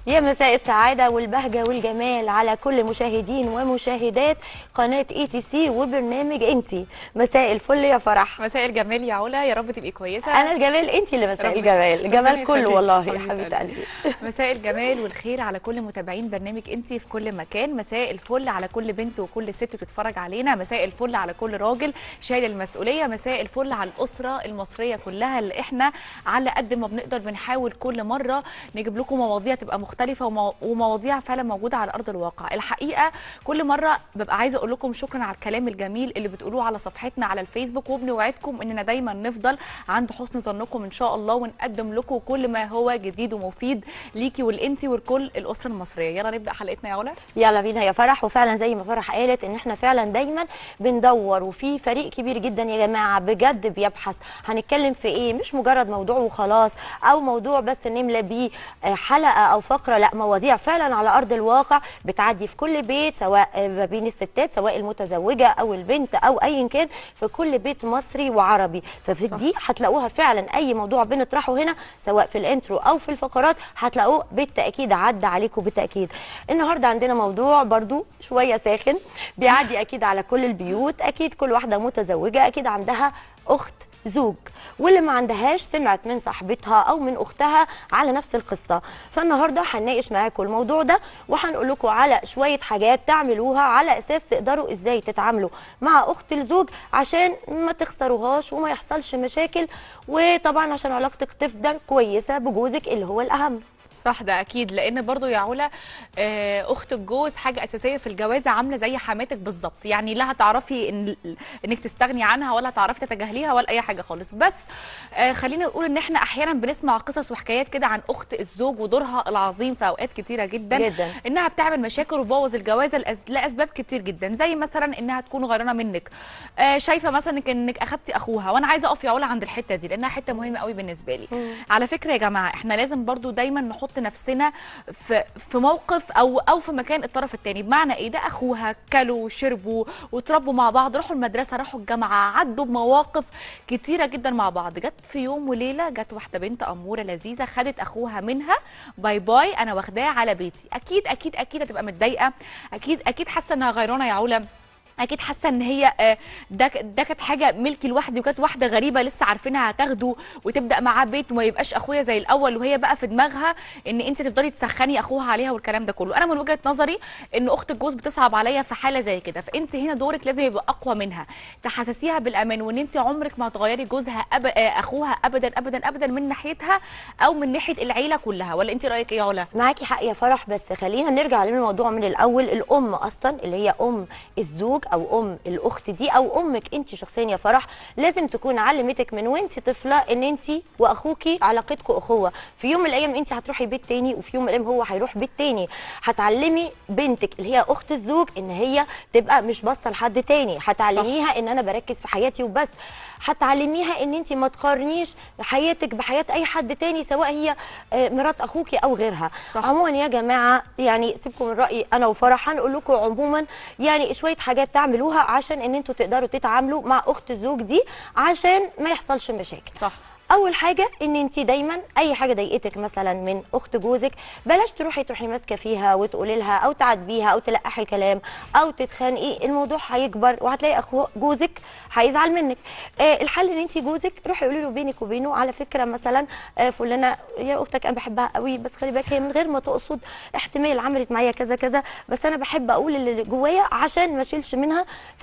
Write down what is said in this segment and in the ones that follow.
يا مساء السعادة والبهجة والجمال على كل مشاهدين ومشاهدات قناة اي تي سي وبرنامج انتي مساء الفل يا فرح مساء الجمال يا علا يا رب تبقي كويسه انا الجمال انتي اللي مساء ربنا- الجمال ربنا الجمال كله يخليك. والله يا حبيبة حبيبة قلبي. قلبي مساء الجمال والخير على كل متابعين برنامج انتي في كل مكان مساء الفل على كل بنت وكل ست بتتفرج علينا مساء الفل على كل راجل شايل المسؤوليه مساء الفل على الاسره المصريه كلها اللي احنا على قد ما بنقدر بنحاول كل مره نجيب لكم مواضيع تبقى مختلفه ومو- ومواضيع فعلا موجوده على ارض الواقع الحقيقه كل مره ببقى عايزه اقول لكم شكرا على الكلام الجميل اللي بتقولوه على صفحتنا على الفيسبوك وبنوعدكم اننا دايما نفضل عند حسن ظنكم ان شاء الله ونقدم لكم كل ما هو جديد ومفيد ليكي ولانتي ولكل الاسره المصريه يلا نبدا حلقتنا يا علا يلا بينا يا فرح وفعلا زي ما فرح قالت ان احنا فعلا دايما بندور وفي فريق كبير جدا يا جماعه بجد بيبحث هنتكلم في ايه مش مجرد موضوع وخلاص او موضوع بس نملى بيه آه، حلقه او فقره لا مواضيع فعلا على ارض الواقع بتعدي في كل بيت سواء آه، ما بين الستات سواء المتزوجه او البنت او ايا كان في كل بيت مصري وعربي ففي صح. دي هتلاقوها فعلا اي موضوع بنطرحه هنا سواء في الانترو او في الفقرات هتلاقوه بالتاكيد عدى عليكم بالتاكيد النهارده عندنا موضوع برضو شويه ساخن بيعدي اكيد على كل البيوت اكيد كل واحده متزوجه اكيد عندها اخت زوج واللي ما عندهاش سمعت من صاحبتها او من اختها على نفس القصه فالنهارده هنناقش معاكم الموضوع ده وهنقول لكم على شويه حاجات تعملوها على اساس تقدروا ازاي تتعاملوا مع اخت الزوج عشان ما تخسروهاش وما يحصلش مشاكل وطبعا عشان علاقتك تفضل كويسه بجوزك اللي هو الاهم صح ده اكيد لان برضو يا علا آه، اخت الجوز حاجه اساسيه في الجوازه عامله زي حماتك بالظبط يعني لا هتعرفي إن انك تستغني عنها ولا هتعرفي تتجاهليها ولا اي حاجه خالص بس آه، خلينا نقول ان احنا احيانا بنسمع قصص وحكايات كده عن اخت الزوج ودورها العظيم في اوقات كتيره جدا جدا. انها بتعمل مشاكل وتبوظ الجوازه لأس- لاسباب كتير جدا زي مثلا انها تكون غيرانه منك آه، شايفه مثلا إنك- انك اخدتي اخوها وانا عايزه اقف يا علا عند الحته دي لانها حته مهمه قوي بالنسبه لي على فكره يا جماعه احنا لازم برضو دايما نحط نفسنا في في موقف او او في مكان الطرف الثاني بمعنى ايه ده اخوها كلوا وشربوا وتربوا مع بعض راحوا المدرسه راحوا الجامعه عدوا بمواقف كتيره جدا مع بعض جت في يوم وليله جت واحده بنت اموره لذيذه خدت اخوها منها باي باي انا واخداه على بيتي اكيد اكيد اكيد هتبقى متضايقه اكيد اكيد حاسه انها غيرانه يا علا اكيد حاسه ان هي آه، ده ده كانت حاجه ملكي لوحدي وكانت واحده غريبه لسه عارفينها هتاخده وتبدا معاه بيت وما يبقاش اخويا زي الاول وهي بقى في دماغها ان انت تفضلي تسخني اخوها عليها والكلام ده كله انا من وجهه نظري ان اخت الجوز بتصعب عليا في حاله زي كده فانت هنا دورك لازم يبقى اقوى منها تحسسيها بالامان وان انت عمرك ما هتغيري جوزها أب... آه، اخوها ابدا ابدا ابدا من ناحيتها او من ناحيه العيله كلها ولا انت رايك ايه يا علا معاكي حق يا فرح بس خلينا نرجع للموضوع من الاول الام اصلا اللي هي ام الزوج او ام الاخت دي او امك انت شخصيا يا فرح لازم تكون علمتك من وانت طفله ان انت واخوكي علاقتكم اخوه في يوم من الايام انت هتروحي بيت تاني وفي يوم من الايام هو هيروح بيت تاني هتعلمي بنتك اللي هي اخت الزوج ان هي تبقى مش باصه لحد تاني هتعلميها ان انا بركز في حياتي وبس هتعلميها ان انت ما تقارنيش حياتك بحياه اي حد تاني سواء هي آه، مرات اخوكي او غيرها صح. عموما يا جماعه يعني سيبكم من رايي انا وفرح هنقول لكم عموما يعني شويه حاجات تعملوها عشان ان انتوا تقدروا تتعاملوا مع اخت الزوج دي عشان ما يحصلش مشاكل صح اول حاجه ان انت دايما اي حاجه ضايقتك مثلا من اخت جوزك بلاش تروحي تروحي ماسكه فيها وتقولي لها او تعاتبيها او تلقحي كلام او تتخانقي الموضوع هيكبر وهتلاقي اخو جوزك هيزعل منك آه الحل ان انت جوزك روحي قولي له بينك وبينه على فكره مثلا آه فلانه يا اختك انا بحبها قوي بس خلي بالك هي من غير ما تقصد احتمال عملت معايا كذا كذا بس انا بحب اقول اللي جوايا عشان ما اشيلش منها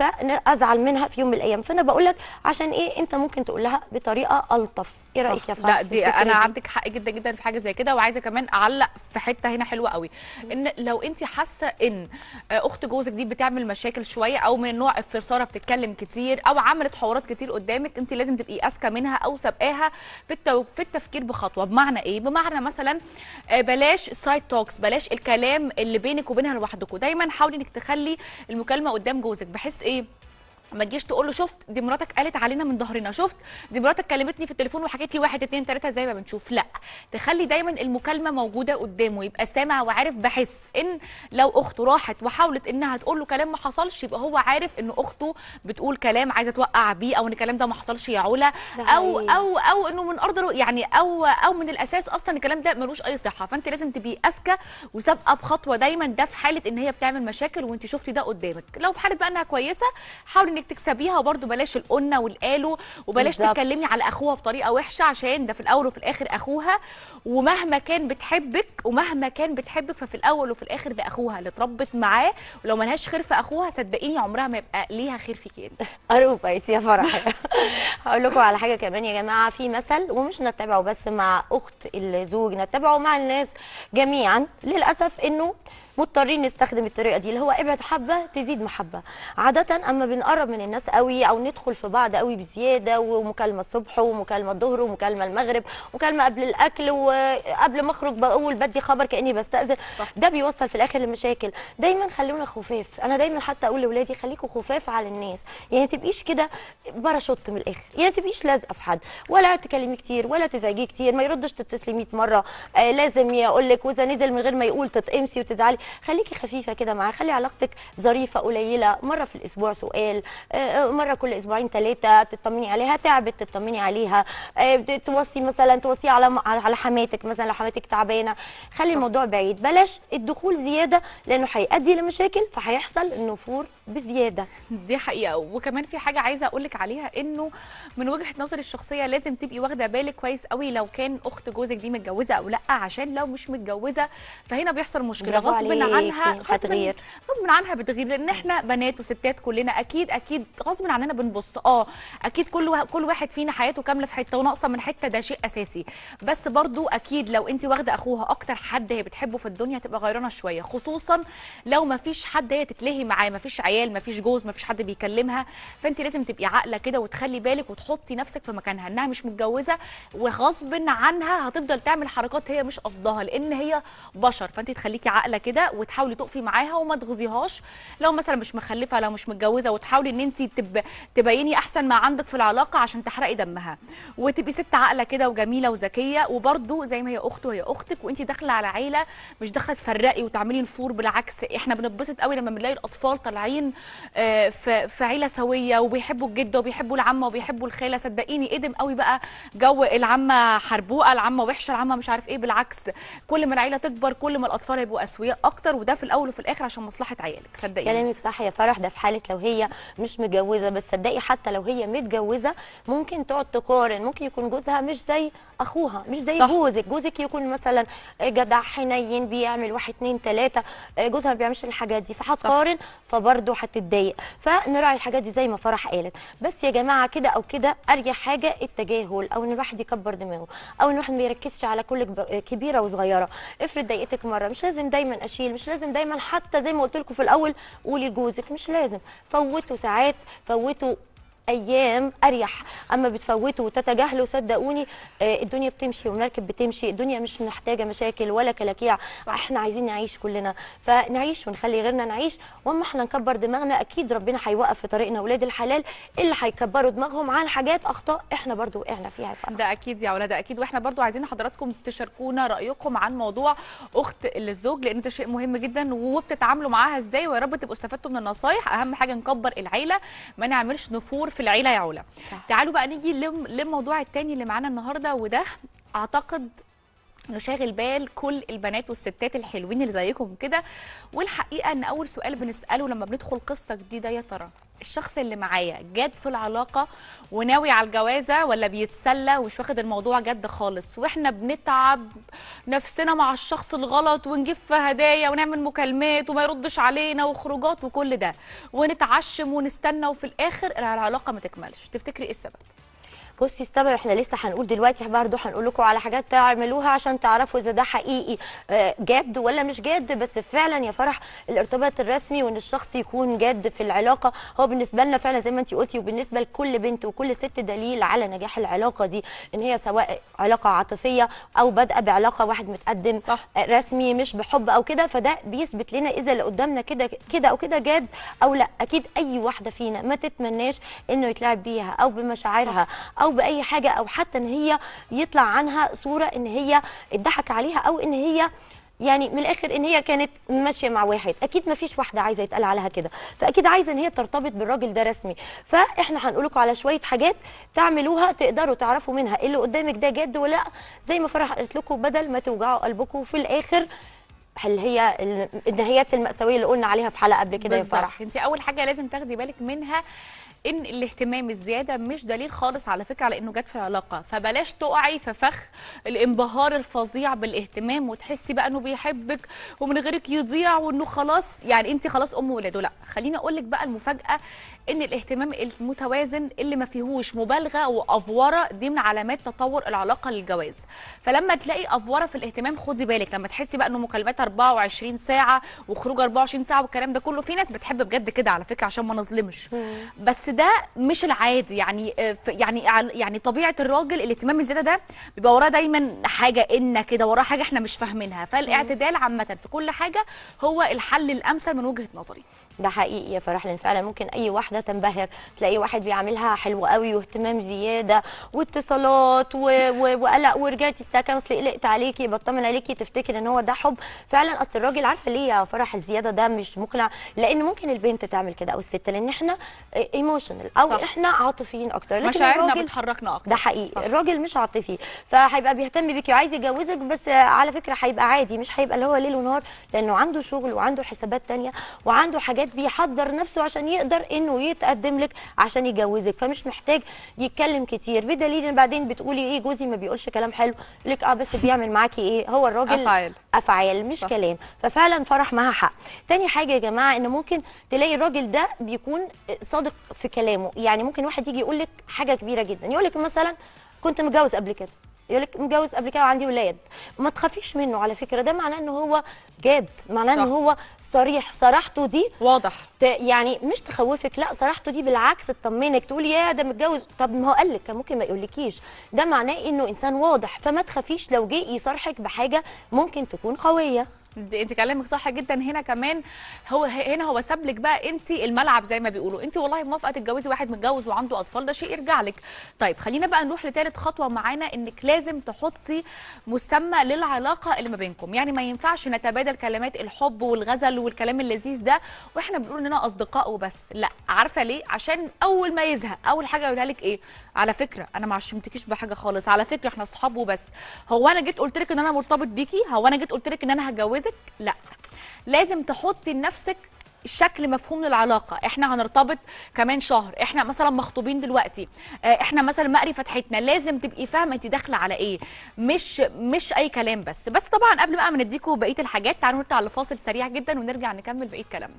فازعل منها في يوم من الايام فانا بقول لك عشان ايه انت ممكن تقول لها بطريقه الطف ايه صح. رايك يا فرح لا في دي الفكرة انا عندك حق جدا جدا في حاجه زي كده وعايزه كمان اعلق في حته هنا حلوه قوي ان لو انت حاسه ان آه، اخت جوزك دي بتعمل مشاكل شويه او من نوع الثرثاره بتتكلم كتير او عملت حوارات كتير قدامك انت لازم تبقي اذكى منها او سابقاها في التو... في التفكير بخطوه بمعنى ايه بمعنى مثلا آه، بلاش سايد توكس بلاش الكلام اللي بينك وبينها لوحدكم دايما حاولي انك تخلي المكالمه قدام جوزك بحيث ايه ما تجيش تقول له شفت دي مراتك قالت علينا من ظهرنا شفت دي مراتك كلمتني في التليفون وحكيت لي واحد اتنين تلاته زي ما بنشوف لا تخلي دايما المكالمه موجوده قدامه يبقى سامع وعارف بحس ان لو اخته راحت وحاولت انها تقول له كلام ما حصلش يبقى هو عارف ان اخته بتقول كلام عايزه توقع بيه او ان الكلام ده ما حصلش يا علا ده او حقيقي. او او انه من ارض الو- يعني او او من الاساس اصلا الكلام ده ملوش اي صحه فانت لازم تبقي اذكى وسابقه بخطوه دايما ده في حاله ان هي بتعمل مشاكل وانت شفتي ده قدامك لو في حاله بقى انها كويسه حاولي انك تكسبيها وبرده بلاش القنه والقالوا وبلاش بالظبط. تتكلمي على اخوها بطريقه وحشه عشان ده في الاول وفي الاخر اخوها ومهما كان بتحبك ومهما كان بتحبك ففي الاول وفي الاخر ده اخوها اللي اتربت معاه ولو ملهاش خير في اخوها صدقيني عمرها ما يبقى ليها خير فيكي انت أروب بقيت يا فرح هقول لكم على حاجه كمان يا جماعه في مثل ومش نتبعه بس مع اخت الزوج نتبعه مع الناس جميعا للاسف انه مضطرين نستخدم الطريقه دي اللي هو ابعد حبه تزيد محبه عاده اما بنقرب من الناس قوي او ندخل في بعض قوي بزياده ومكالمه الصبح ومكالمه الظهر ومكالمه المغرب مكالمه قبل الاكل وقبل ما اخرج بقول بدي خبر كاني بستاذن صح. ده بيوصل في الاخر لمشاكل دايما خلونا خفاف انا دايما حتى اقول لاولادي خليكوا خفاف على الناس يعني ما تبقيش كده باراشوت من الاخر يعني ما تبقيش لازقه في حد ولا تكلمي كتير ولا تزعجيه كتير ما يردش تتصلي 100 مره آه لازم يقول لك واذا نزل من غير ما يقول تتقمسي وتزعلي خليكي خفيفه كده معاه خلي علاقتك ظريفه قليله مره في الاسبوع سؤال آه، آه، مره كل اسبوعين ثلاثه تطمني عليها تعبت تطمني عليها آه، بت- توصي مثلا توصي على على حماتك مثلا لو حماتك تعبانه خلي الموضوع بعيد بلاش الدخول زياده لانه هيؤدي لمشاكل فهيحصل نفور بزياده دي حقيقه وكمان في حاجه عايزه اقول لك عليها انه من وجهه نظري الشخصيه لازم تبقي واخده بالك كويس قوي لو كان اخت جوزك دي متجوزه او لا عشان لو مش متجوزه فهنا بيحصل مشكله برافو غصب عليكي، عنها غصب هتغير. غصب عنها بتغير لان احنا بنات وستات كلنا اكيد اكيد غصب عننا بنبص اه اكيد كل وا- كل واحد فينا حياته كامله في حته وناقصه من حته ده شيء اساسي بس برضو اكيد لو انت واخده اخوها اكتر حد هي بتحبه في الدنيا هتبقى غيرانه شويه خصوصا لو ما فيش حد هي تتلهي معاه ما فيش عيال ما فيش جوز ما فيش حد بيكلمها فانت لازم تبقي عاقله كده وتخلي بالك وتحطي نفسك في مكانها انها مش متجوزه وغصب عنها هتفضل تعمل حركات هي مش قصدها لان هي بشر فانت تخليكي عاقله كده وتحاولي تقفي معاها وما تغزيهاش لو مثلا مش مخلفه لو مش متجوزه وتحاولي ان انت تب... تبيني احسن ما عندك في العلاقه عشان تحرقي دمها وتبقي ست عاقله كده وجميله وذكيه وبرده زي ما هي اخته هي اختك وانت داخله على عيله مش داخله تفرقي وتعملي نفور بالعكس احنا بنتبسط قوي لما بنلاقي الاطفال طالعين آه، في في عيله سويه وبيحبوا الجده وبيحبوا العمه وبيحبوا الخاله صدقيني قدم قوي بقى جو العمه حربوقه العمه وحشه العمه مش عارف ايه بالعكس كل ما العيله تكبر كل ما الاطفال هيبقوا اسوياء اكتر وده في الاول وفي الاخر عشان مصلحه عيالك صدقيني كلامك صح يا فرح ده في حاله لو هي مش متجوزه بس صدقي حتى لو هي متجوزه ممكن تقعد تقارن ممكن يكون جوزها مش زي اخوها مش زي صح. جوزك جوزك يكون مثلا جدع حنين بيعمل واحد اتنين تلاته جوزها ما بيعملش الحاجات دي فهتقارن فبرضه هتتضايق فنراعي الحاجات دي زي ما فرح قالت بس يا جماعه كده او كده ارجح حاجه التجاهل او ان الواحد يكبر دماغه او ان الواحد ما يركزش على كل كب- كبيره وصغيره افرض ضايقتك مره مش لازم دايما اشيل مش لازم دايما حتى زي ما قلت لكم في الاول قولي لجوزك مش لازم فوتوا ساعات فوتوا ايام اريح اما بتفوتوا وتتجاهلوا صدقوني آه، الدنيا بتمشي والمركب بتمشي الدنيا مش محتاجه مشاكل ولا كلاكيع صح. احنا عايزين نعيش كلنا فنعيش ونخلي غيرنا نعيش واما احنا نكبر دماغنا اكيد ربنا هيوقف في طريقنا اولاد الحلال اللي هيكبروا دماغهم عن حاجات اخطاء احنا برضو وقعنا فيها ف... ده اكيد يا ولاد اكيد واحنا برضو عايزين حضراتكم تشاركونا رايكم عن موضوع اخت الزوج لان ده شيء مهم جدا وبتتعاملوا معاها ازاي ويا رب تبقوا استفدتوا من النصايح اهم حاجه نكبر العيله ما نعملش نفور في العيله يا علا صح. تعالوا بقى نيجي لم- للموضوع التاني اللي معانا النهارده وده اعتقد انه شاغل بال كل البنات والستات الحلوين اللي زيكم كده والحقيقه ان اول سؤال بنساله لما بندخل قصه جديده يا ترى الشخص اللي معايا جاد في العلاقه وناوي على الجوازه ولا بيتسلى ومش واخد الموضوع جد خالص واحنا بنتعب نفسنا مع الشخص الغلط ونجيب في هدايا ونعمل مكالمات وما يردش علينا وخروجات وكل ده ونتعشم ونستنى وفي الاخر العلاقه ما تكملش تفتكري ايه السبب بصي السبب احنا لسه هنقول دلوقتي برضه هنقول لكم على حاجات تعملوها عشان تعرفوا اذا ده حقيقي آه، جاد ولا مش جاد بس فعلا يا فرح الارتباط الرسمي وان الشخص يكون جاد في العلاقه هو بالنسبه لنا فعلا زي ما انت قلتي وبالنسبه لكل بنت وكل ست دليل على نجاح العلاقه دي ان هي سواء علاقه عاطفيه او بادئه بعلاقه واحد متقدم صح. رسمي مش بحب او كده فده بيثبت لنا اذا اللي قدامنا كده كده او كده جاد او لا اكيد اي واحده فينا ما تتمناش انه يتلعب بيها او بمشاعرها او باي حاجه او حتى ان هي يطلع عنها صوره ان هي اتضحك عليها او ان هي يعني من الاخر ان هي كانت ماشيه مع واحد اكيد ما فيش واحده عايزه يتقال عليها كده فاكيد عايزه ان هي ترتبط بالراجل ده رسمي فاحنا هنقول لكم على شويه حاجات تعملوها تقدروا تعرفوا منها اللي قدامك ده جد ولا لأ. زي ما فرح قالت لكم بدل ما توجعوا قلبكم في الاخر اللي هي النهايات المأساوية اللي قلنا عليها في حلقة قبل كده يا بالظبط. فرح انت اول حاجه لازم تاخدي بالك منها ان الاهتمام الزياده مش دليل خالص على فكره على انه جت في علاقه فبلاش تقعي في فخ الانبهار الفظيع بالاهتمام وتحسي بقى انه بيحبك ومن غيرك يضيع وانه خلاص يعني انت خلاص ام ولاده لا خليني اقول لك بقى المفاجاه ان الاهتمام المتوازن اللي ما فيهوش مبالغه وافوره دي من علامات تطور العلاقه للجواز فلما تلاقي افوره في الاهتمام خدي بالك لما تحسي بقى انه مكالمات 24 ساعه وخروج 24 ساعه والكلام ده كله في ناس بتحب بجد كده على فكره عشان ما نظلمش بس ده مش العادي يعني آه، ف- يعني عل- يعني طبيعه الراجل الاهتمام الزياده ده بيبقى وراه دايما حاجه ان كده وراه حاجه احنا مش فاهمينها فالاعتدال عامه في كل حاجه هو الحل الامثل من وجهه نظري ده حقيقي يا فرح لان فعلا ممكن اي واحده تنبهر تلاقي واحد بيعملها حلو قوي واهتمام زياده واتصالات و... و... وقلق ورجعتي السكن اصل قلقت عليكي بطمن عليكي تفتكر ان هو ده حب فعلا اصل الراجل عارفه ليه يا فرح الزياده ده مش مقنع لان ممكن البنت تعمل كده او الست لان احنا ايموشنال او صح. احنا عاطفيين اكتر لكن مشاعرنا الراجل بتحركنا اكتر ده حقيقي صح. الراجل مش عاطفي فهيبقى بيهتم بيكي وعايز يجوزك بس على فكره هيبقى عادي مش هيبقى اللي هو ليل ونهار لانه عنده شغل وعنده حسابات تانية وعنده حاجات بيحضر نفسه عشان يقدر انه يتقدم لك عشان يجوزك فمش محتاج يتكلم كتير بدليل ان بعدين بتقولي ايه جوزي ما بيقولش كلام حلو يقول لك اه بس بيعمل معاكي ايه هو الراجل أفعال. افعال مش صح. كلام ففعلا فرح معاها حق تاني حاجه يا جماعه ان ممكن تلاقي الراجل ده بيكون صادق في كلامه يعني ممكن واحد يجي يقول لك حاجه كبيره جدا يقول لك مثلا كنت متجوز قبل كده يقول لك متجوز قبل كده وعندي ولاد ما تخافيش منه على فكره ده معناه ان هو جاد معناه ان صح. هو صريح صراحته دي واضح ت- يعني مش تخوفك لا صراحته دي بالعكس تطمنك تقولي يا ده متجوز طب ما هو قال لك كان ممكن ما يقولكيش ده معناه انه انسان واضح فما تخافيش لو جه يصارحك بحاجه ممكن تكون قويه انت انت كلامك صح جدا هنا كمان هو هنا هو ساب لك بقى انت الملعب زي ما بيقولوا انت والله موافقه تتجوزي واحد متجوز وعنده اطفال ده شيء يرجع لك طيب خلينا بقى نروح لثالث خطوه معانا انك لازم تحطي مسمى للعلاقه اللي ما بينكم يعني ما ينفعش نتبادل كلمات الحب والغزل والكلام اللذيذ ده واحنا بنقول اننا اصدقاء وبس لا عارفه ليه عشان اول ما يزهق اول حاجه يقولها لك ايه على فكره انا ما عشمتكيش بحاجه خالص على فكره احنا اصحاب وبس هو انا جيت قلت لك ان انا مرتبط بيكي هو انا جيت قلت لك ان انا هتجوزك لا لازم تحطي لنفسك شكل مفهوم للعلاقه احنا هنرتبط كمان شهر احنا مثلا مخطوبين دلوقتي آه، احنا مثلا مقري فتحتنا لازم تبقي فاهمه انت داخله على ايه مش مش اي كلام بس بس طبعا قبل بقى ما نديكم بقيه الحاجات تعالوا نطلع لفاصل سريع جدا ونرجع نكمل بقيه كلامنا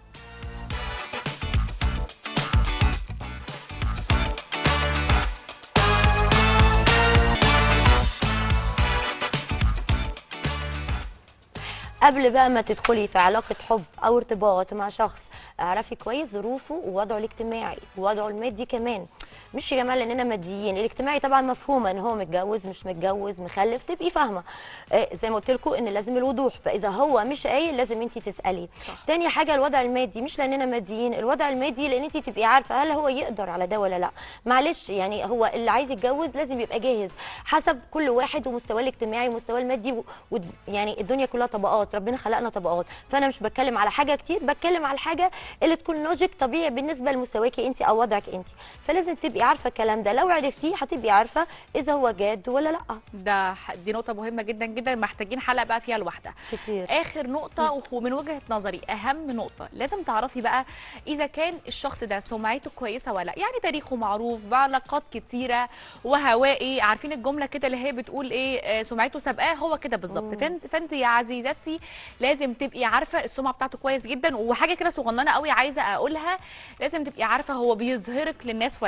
قبل بقى ما تدخلي في علاقة حب أو ارتباط مع شخص اعرفي كويس ظروفه ووضعه الاجتماعي ووضعه المادي كمان مش يا جماعه لاننا ماديين الاجتماعي طبعا مفهومه ان هو متجوز مش متجوز مخلف تبقي فاهمه آه زي ما قلت لكم ان لازم الوضوح فاذا هو مش قايل لازم انت تسالي صح. تاني حاجه الوضع المادي مش لاننا ماديين الوضع المادي لان انت تبقي عارفه هل هو يقدر على ده ولا لا معلش يعني هو اللي عايز يتجوز لازم يبقى جاهز حسب كل واحد ومستواه الاجتماعي ومستواه المادي و... و... يعني الدنيا كلها طبقات ربنا خلقنا طبقات فانا مش بتكلم على حاجه كتير بتكلم على الحاجه اللي تكون لوجيك طبيعي بالنسبه لمستواكي انت او وضعك انت فلازم تبقي عارفه الكلام ده لو عرفتيه هتبقي عارفه اذا هو جاد ولا لا ده ح- دي نقطه مهمه جدا جدا محتاجين حلقه بقى فيها لوحدها كتير اخر نقطه ومن وجهه نظري اهم نقطه لازم تعرفي بقى اذا كان الشخص ده سمعته كويسه ولا لا يعني تاريخه معروف بعلاقات كتيره وهوائي عارفين الجمله كده اللي هي بتقول ايه آه، سمعته سابقاه هو كده بالظبط فانت فانت يا عزيزتي لازم تبقي عارفه السمعه بتاعته كويس جدا وحاجه كده صغننه قوي عايزه اقولها لازم تبقي عارفه هو بيظهرك للناس ولا لا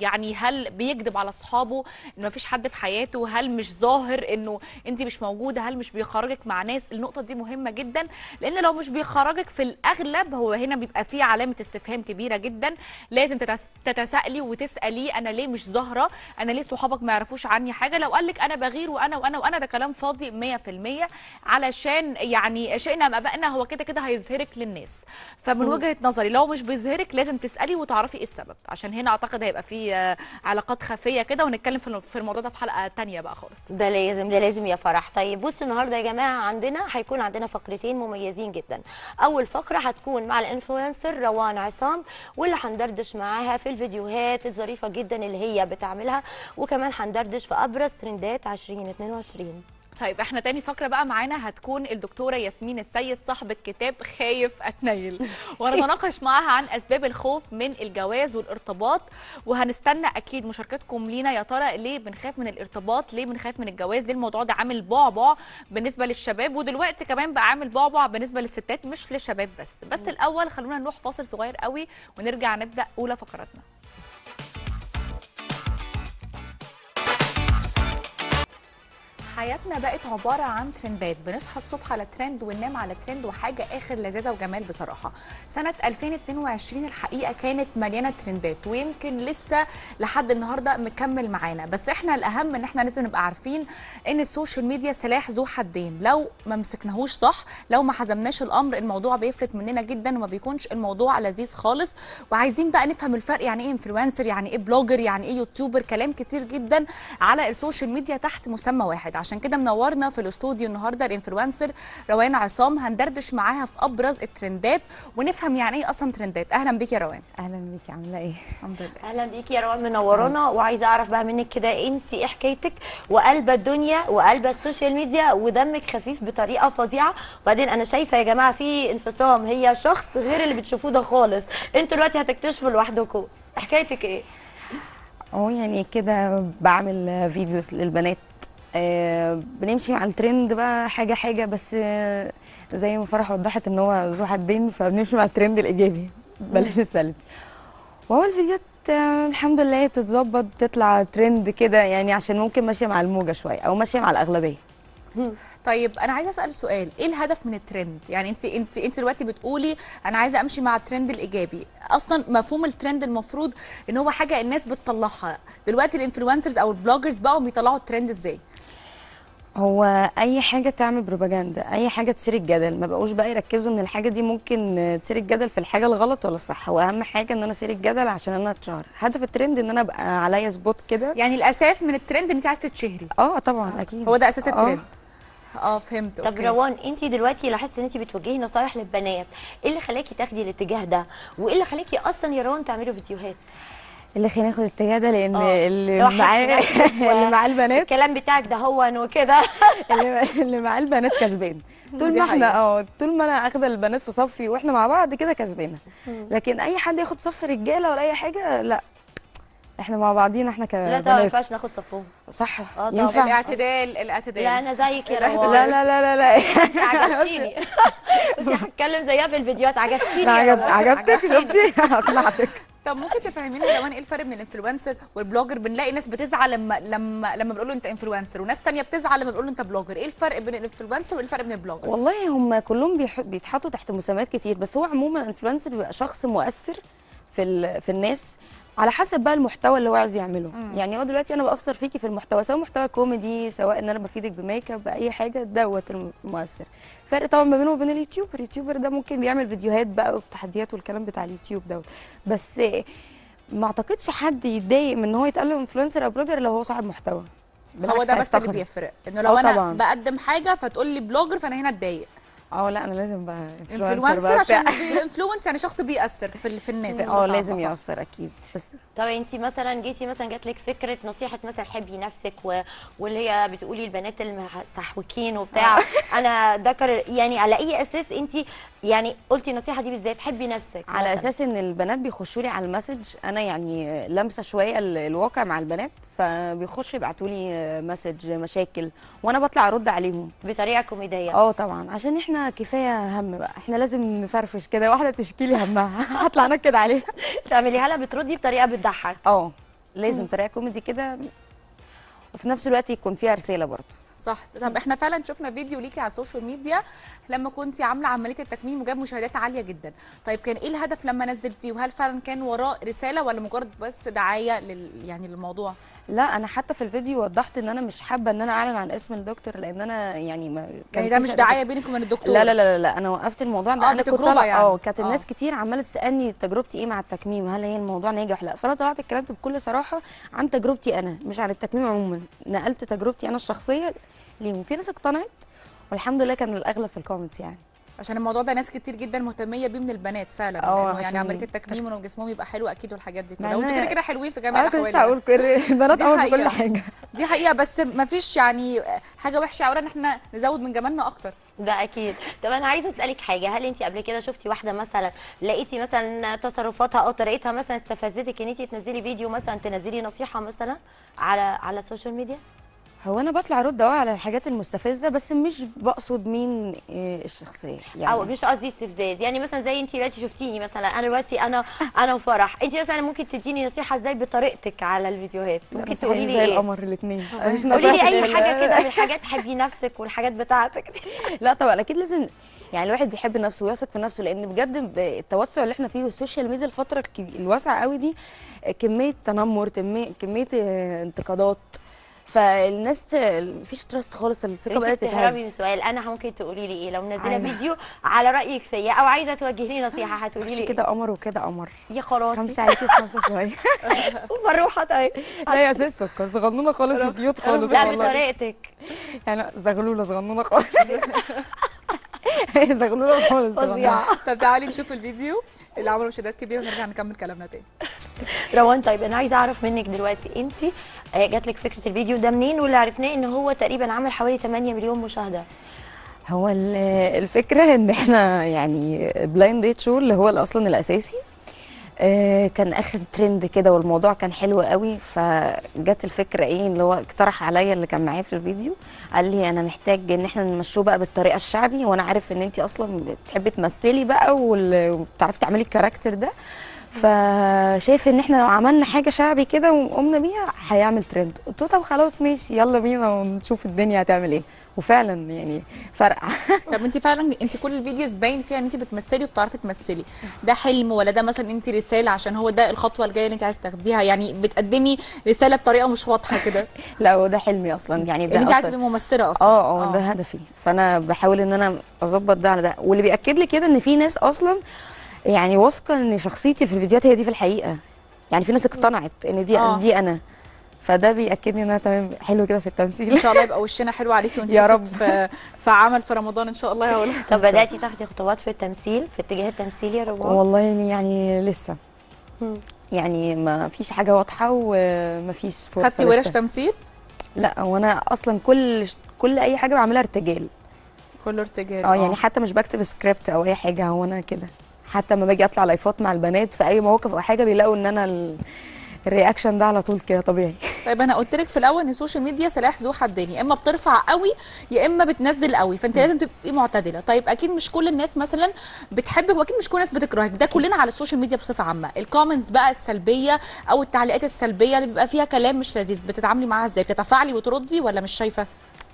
يعني هل بيكذب على اصحابه ان مفيش حد في حياته هل مش ظاهر انه انت مش موجوده هل مش بيخرجك مع ناس النقطه دي مهمه جدا لان لو مش بيخرجك في الاغلب هو هنا بيبقى فيه علامه استفهام كبيره جدا لازم تتس- تتسائلي وتساليه انا ليه مش ظاهره انا ليه صحابك ما يعرفوش عني حاجه لو قال لك انا بغير وانا وانا وانا ده كلام فاضي 100% علشان يعني شئنا ام ابائنا هو كده كده هيظهرك للناس فمن وجهه نظري لو مش بيظهرك لازم تسالي وتعرفي ايه السبب عشان هنا اعتقد هيبقى في آه، علاقات خفيه كده ونتكلم في في الموضوع ده في حلقه تانية بقى خالص ده لازم ده لازم يا فرح طيب بص النهارده يا جماعه عندنا هيكون عندنا فقرتين مميزين جدا اول فقره هتكون مع الانفلونسر روان عصام واللي هندردش معاها في الفيديوهات الظريفه جدا اللي هي بتعملها وكمان هندردش في ابرز ترندات 2022 طيب احنا تاني فقره بقى معانا هتكون الدكتوره ياسمين السيد صاحبه كتاب خايف اتنيل وهنتناقش معاها عن اسباب الخوف من الجواز والارتباط وهنستنى اكيد مشاركتكم لينا يا ترى ليه بنخاف من الارتباط ليه بنخاف من الجواز ليه الموضوع ده عامل بعبع بالنسبه للشباب ودلوقتي كمان بقى عامل بعبع بالنسبه للستات مش للشباب بس بس الاول خلونا نروح فاصل صغير قوي ونرجع نبدا اولى فقراتنا حياتنا بقت عبارة عن ترندات بنصحى الصبح على ترند وننام على ترند وحاجة آخر لذاذة وجمال بصراحة سنة 2022 الحقيقة كانت مليانة ترندات ويمكن لسه لحد النهاردة مكمل معانا بس احنا الأهم ان احنا لازم نبقى عارفين ان السوشيال ميديا سلاح ذو حدين لو ما مسكناهوش صح لو ما حزمناش الأمر الموضوع بيفلت مننا جدا وما بيكونش الموضوع لذيذ خالص وعايزين بقى نفهم الفرق يعني ايه انفلونسر يعني ايه بلوجر يعني ايه يوتيوبر كلام كتير جدا على السوشيال ميديا تحت مسمى واحد عشان كده منورنا في الاستوديو النهارده الانفلونسر روان عصام هندردش معاها في ابرز الترندات ونفهم يعني ايه اصلا ترندات اهلا بيك يا روان اهلا بيكي عامله ايه الحمد لله اهلا بيكي يا روان منورانا وعايزه اعرف بقى منك كده انت ايه حكايتك وقلبه الدنيا وقلبه السوشيال ميديا ودمك خفيف بطريقه فظيعه وبعدين انا شايفه يا جماعه في انفصام هي شخص غير اللي بتشوفوه ده خالص انتوا دلوقتي هتكتشفوا لوحدكم حكايتك ايه اهو يعني كده بعمل فيديوز للبنات آه بنمشي مع الترند بقى حاجه حاجه بس آه زي ما فرح وضحت ان هو ذو حدين فبنمشي مع الترند الايجابي بلاش السلبي وهو الفيديوهات آه الحمد لله بتتظبط بتطلع ترند كده يعني عشان ممكن ماشيه مع الموجه شويه او ماشيه مع الاغلبيه طيب انا عايزه اسال سؤال ايه الهدف من الترند يعني انت انت انت دلوقتي بتقولي انا عايزه امشي مع الترند الايجابي اصلا مفهوم الترند المفروض ان هو حاجه الناس بتطلعها دلوقتي الانفلونسرز او البلوجرز بقوا بيطلعوا الترند ازاي هو اي حاجه تعمل بروباجندا اي حاجه تثير الجدل ما بقوش بقى يركزوا ان الحاجه دي ممكن آه، تثير الجدل في الحاجه الغلط ولا الصح هو اهم حاجه ان انا اثير الجدل عشان انا اتشهر هدف الترند ان انا ابقى عليا سبوت كده يعني الاساس من الترند ان انت عايزه تتشهري اه طبعا اكيد هو ده اساس آه. الترند اه فهمت طب اوكي روان انت دلوقتي لاحظت ان انت بتوجهي نصايح للبنات ايه اللي خلاكي تاخدي الاتجاه ده وايه اللي خلاكي اصلا يا روان تعملي فيديوهات اللي خلينا ناخد الاتجاه ده لان آه. اللي لو حد معاه نفسك و- اللي معاه البنات الكلام بتاعك ده هو وكده اللي اللي معاه البنات كسبان طول دي ما احنا حقيقة. اه طول ما انا اخده البنات في صفي واحنا مع بعض كده كسبانه لكن اي حد ياخد صف رجاله ولا اي حاجه لا احنا مع بعضينا احنا لا طبعا ما كبنات ينفعش ناخد صفهم صح آه طبعا. ينفع الاعتدال الاعتدال لا انا زيك يا لا، روان لا لا لا لا لا انت عجبتيني بس هتكلم زيها في الفيديوهات عجبتيني لا يا عجب روان. عجبتك شفتي اقنعتك طب ممكن تفهميني يا روان ايه الفرق بين الانفلونسر والبلوجر بنلاقي ناس بتزعل لما لما لما بنقول له انت انفلونسر وناس تانية بتزعل لما بنقول له انت بلوجر ايه الفرق بين الانفلونسر وايه الفرق بين البلوجر والله هم كلهم بيح- بيتحطوا تحت مسميات كتير بس هو عموما الانفلونسر بيبقى شخص مؤثر في ال- في الناس على حسب بقى المحتوى اللي هو عايز يعمله يعني هو دلوقتي انا باثر فيكي في المحتوى سواء محتوى كوميدي سواء ان انا بفيدك بميك اب باي حاجه دوت المؤثر فرق طبعا ما بينه وبين اليوتيوبر اليوتيوبر ده ممكن بيعمل فيديوهات بقى والتحديات والكلام بتاع اليوتيوب دوت بس ما اعتقدش حد يتضايق من ان هو يتقال له انفلونسر او بلوجر لو هو صاحب محتوى هو بالعكس ده بس اللي هيفتخر. بيفرق انه لو آه انا طبعاً. بقدم حاجه فتقول لي بلوجر فانا هنا اتضايق اه لا انا لازم بقى انفلونسر بقى عشان بتاع. الانفلونس يعني شخص بيأثر في ال- في الناس اه لازم صح. يأثر اكيد بس طب انت مثلا جيتي مثلا جات لك فكره نصيحه مثلا حبي نفسك و... واللي هي بتقولي البنات المسحوكين وبتاع انا ذكر يعني على اي اساس انت يعني قلتي النصيحه دي بالذات حبي نفسك على مثلاً. اساس ان البنات بيخشوا لي على المسج انا يعني لامسه شويه ال- الواقع مع البنات فبيخشوا يبعتوا لي مسج مشاكل وانا بطلع ارد عليهم بطريقه كوميديه اه طبعا عشان احنا كفايه هم بقى احنا لازم نفرفش كده واحده تشكي لي همها هطلع انكد عليها تعمليها لها بتردي بطريقه بتضحك اه لازم طريقه كوميدي كده وفي نفس الوقت يكون فيها رساله برضه صح طب احنا فعلا شفنا فيديو ليكي على السوشيال ميديا لما كنتي عامله عمليه التكميم وجاب مشاهدات عاليه جدا طيب كان ايه الهدف لما نزلتيه وهل فعلا كان وراه رساله ولا مجرد بس دعايه لل يعني للموضوع لا انا حتى في الفيديو وضحت ان انا مش حابه ان انا اعلن عن اسم الدكتور لان انا يعني ما كان يعني ده في مش شق- دعايه بينك وبين الدكتور لا لا لا لا انا وقفت الموضوع ده آه، انا دي كنت تجربة طالعه يعني. اه كانت آه. الناس كتير عماله تسالني تجربتي ايه مع التكميم هل هي الموضوع ناجح لا فانا طلعت اتكلمت بكل صراحه عن تجربتي انا مش عن التكميم عموما نقلت تجربتي انا الشخصيه ليهم في ناس اقتنعت والحمد لله كان الاغلب في الكومنتس يعني عشان الموضوع ده ناس كتير جدا مهتميه بيه من البنات فعلا اه، لأنه يعني عشان عمليه التكميم وان جسمهم يبقى حلو اكيد والحاجات دي مع كلها وانتوا إنها- كده كده حلوين في جميع انا كنت الاحوال لسه يعني. هقول كل البنات دي اول في كل حقيقة. حاجه دي حقيقه بس ما فيش يعني حاجه وحشه اولا ان احنا نزود من جمالنا اكتر ده اكيد طب انا عايزه اسالك حاجه هل انت قبل كده شفتي واحده مثلا لقيتي مثلا تصرفاتها او طريقتها مثلا استفزتك ان انت تنزلي فيديو مثلا تنزلي نصيحه مثلا على على السوشيال ميديا هو انا بطلع ارد اه على الحاجات المستفزه بس مش بقصد مين إيه الشخصيه يعني او مش قصدي استفزاز يعني مثلا زي انت دلوقتي شفتيني مثلا انا دلوقتي انا انا وفرح انت مثلا ممكن تديني نصيحه ازاي بطريقتك على الفيديوهات ممكن ممكن تقولي لي زي ايه القمر الاثنين قولي لي اي حاجه كده من الحاجات حبي نفسك والحاجات بتاعتك دي لا طبعا اكيد لازم يعني الواحد بيحب نفسه ويثق في نفسه لان بجد ب- التوسع اللي احنا فيه والسوشيال ميديا الفتره الكبي- الواسعه قوي دي كميه تنمر كميه كميه آه، انتقادات فالناس آه، مفيش تراست خالص الثقه انت بدات بتهربي من تتهز سؤال انا ممكن تقولي لي ايه لو منزله عادي. فيديو على رايك فيا او عايزه توجهي لي نصيحه هتقولي مش لي كده قمر وكده قمر إيه؟ يا خراسي خمسه عليكي وخمسه شويه مروحه طيب لا يا سيس سكر صغنونه خالص البيوت خالص لا والله بطريقتك يعني زغلوله صغنونه خالص هي زغلوله خالص صغنونة. فظيعه طب تعالي نشوف الفيديو اللي عملوا مشاهدات كبيره ونرجع نكمل كلامنا تاني روان طيب انا عايزه اعرف منك دلوقتي انت جات لك فكره الفيديو ده منين واللي عرفناه ان هو تقريبا عمل حوالي 8 مليون مشاهده هو ال- الفكره ان احنا يعني بلايند ديت شو اللي هو اصلا الاساسي آه، كان اخد ترند كده والموضوع كان حلو قوي فجت الفكره ايه اللي هو اقترح عليا اللي كان معايا في الفيديو قال لي انا محتاج ان احنا نمشوه بقى بالطريقه الشعبي وانا عارف ان انت اصلا بتحبي تمثلي بقى وال- وبتعرفي تعملي الكاركتر ده فشايف ان احنا لو عملنا حاجه شعبي كده وقمنا بيها هيعمل ترند قلت له طب خلاص ماشي يلا بينا ونشوف الدنيا هتعمل ايه وفعلا يعني فرقع طب انت فعلا انت كل الفيديوز باين فيها ان انت بتمثلي وبتعرفي تمثلي ده حلم ولا ده مثلا انت رساله عشان هو ده الخطوه الجايه اللي انت عايزه تاخديها يعني بتقدمي رساله بطريقه مش واضحه كده لا هو ده حلمي اصلا يعني ده يعني انت عايزه أصلاً- تبقي ممثله اصلا اه اه ده هدفي فانا بحاول ان انا اظبط ده على ده واللي بياكد لي كده ان في ناس اصلا يعني واثقه ان شخصيتي في الفيديوهات هي دي في الحقيقه يعني في ناس اقتنعت ان دي آه. دي انا فده بياكد لي ان انا تمام حلو كده في ان التمثيل شاء الله يبقى وشنا حلو عليكي يا ونشوفك رب. في في عمل في رمضان ان شاء الله يا ولا طب بداتي تاخدي خطوات في التمثيل في اتجاه التمثيل يا روان والله يعني لسه مم. يعني ما فيش حاجه واضحه وما فيش فرصه خدتي ورش لسه. تمثيل لا وانا اصلا كل كل اي حاجه بعملها ارتجال كله ارتجال اه يعني حتى مش بكتب سكريبت او اي حاجه هو انا كده حتى لما باجي اطلع لايفات مع البنات في اي موقف او حاجه بيلاقوا ان انا ال- الرياكشن ده على طول كده طبيعي طيب انا قلت لك في الاول ان السوشيال ميديا سلاح ذو حدين يا اما بترفع قوي يا اما بتنزل قوي فانت لازم تبقي معتدله طيب اكيد مش كل الناس مثلا بتحبك واكيد مش كل الناس بتكرهك ده كلنا على السوشيال ميديا بصفه عامه الكومنتس بقى السلبيه او التعليقات السلبيه اللي بيبقى فيها كلام مش لذيذ بتتعاملي معاها ازاي بتتفاعلي وتردي ولا مش شايفه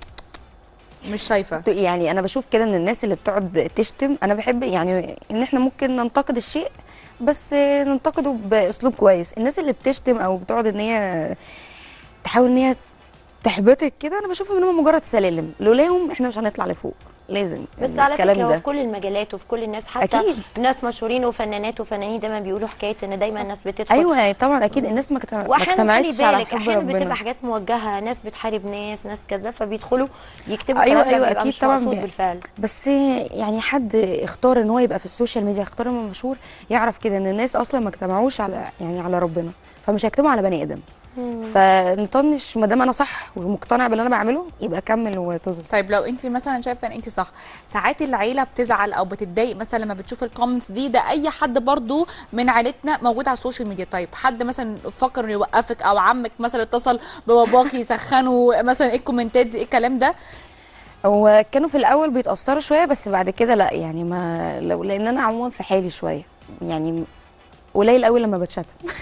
مش شايفه يعني انا بشوف كده ان الناس اللي بتقعد تشتم انا بحب يعني ان احنا ممكن ننتقد الشيء بس ننتقده باسلوب كويس الناس اللي بتشتم او بتقعد ان هي تحاول ان هي تحبطك كده انا بشوفهم ان هم مجرد سلالم لولاهم احنا مش هنطلع لفوق لازم بس يعني على الكلام فكره هو ده. في كل المجالات وفي كل الناس حتى أكيد. ناس مشهورين وفنانات وفنانين دايما بيقولوا حكايه ان دايما الناس بتدخل ايوه طبعا اكيد الناس ما كت- ما واحيانا خلي اجتمعتش على بالك حب احيانا ربنا بتبقى حاجات موجهه ناس بتحارب ناس ناس كذا فبيدخلوا يكتبوا أيوة، كلام ده أيوة، بيبقى أكيد مش طبعاً مقصود بي- بالفعل بس يعني حد اختار ان هو يبقى في السوشيال ميديا اختار انه مشهور يعرف كده ان الناس اصلا ما اجتمعوش على يعني على ربنا فمش هيجتمعوا على بني ادم فنطنش ما دام انا صح ومقتنع باللي انا بعمله يبقى كمل وتظبط طيب لو انت مثلا شايفه ان انت صح ساعات العيله بتزعل او بتتضايق مثلا لما بتشوف الكومنتس دي ده اي حد برضو من عيلتنا موجود على السوشيال ميديا طيب حد مثلا فكر انه يوقفك او عمك مثلا اتصل بباباكي يسخنوا مثلا ايه الكومنتات دي ايه الكلام ده هو كانوا في الاول بيتاثروا شويه بس بعد كده لا يعني ما لو لان انا عموما في حالي شويه يعني قليل قوي لما بتشتم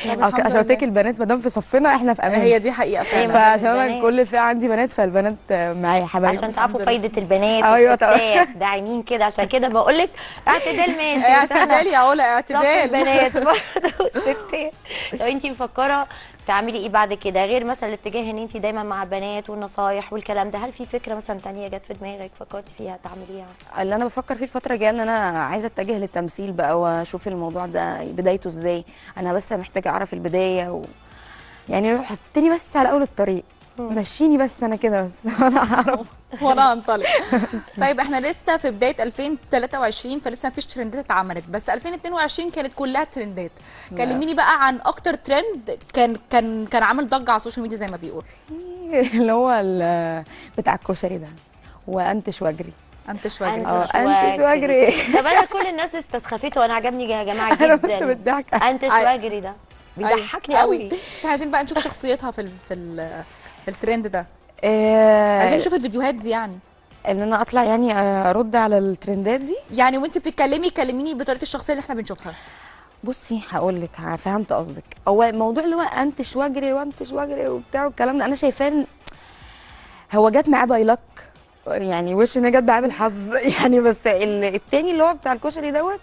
طب أو الحمد عشان قلت لك لله. البنات ما دام في صفنا احنا في امان هي دي حقيقه فعلا فعشان انا البنات. كل الفئه عندي بنات فالبنات آه، معايا حبايبي عشان تعرفوا الحمد فايده البنات أيوة طبعا. والستات داعمين كده عشان كده بقول لك اعتدال ماشي بس إحنا اعتدال يا علا صف اعتدال البنات برضه الستات طب انت مفكره تعملي ايه بعد كده غير مثلا الاتجاه ان انت دايما مع البنات والنصايح والكلام ده هل في فكره مثلا تانية جت في دماغك فكرتي فيها تعمليها اللي انا بفكر فيه الفتره الجايه ان انا عايزه اتجه للتمثيل بقى واشوف الموضوع ده بدايته ازاي انا بس محتاجه اعرف البدايه و... يعني حطني بس على اول الطريق مشيني بس انا كده بس انا اعرف وانا هنطلق طيب احنا لسه في بدايه 2023 فلسه مفيش ترندات اتعملت بس 2022 كانت كلها ترندات كلميني بقى عن اكتر ترند كان كان كان عامل ضجه على السوشيال ميديا زي ما بيقول اللي هو ال- بتاع الكشري ده وانتش واجري انت شويه أنت اه شواجري. انتش واجري طب انا كل الناس استسخفته وانا عجبني يا جماعه انا كنت جدا بتضحك انت شواجري ده بيضحكني قوي بس عايزين بقى نشوف شخصيتها في ال في ال في الترند ده آه، عايزين نشوف الفيديوهات دي يعني ان انا اطلع يعني ارد على الترندات دي يعني وانت بتتكلمي كلميني بطريقه الشخصيه اللي احنا بنشوفها بصي هقول لك فهمت قصدك هو الموضوع اللي هو انتش واجري وانتش واجري وبتاع والكلام ده انا شايفاه إن هو جت معاه باي لك يعني وش ان هي جت معاه بالحظ يعني بس ال- التاني اللي هو بتاع الكشري دوت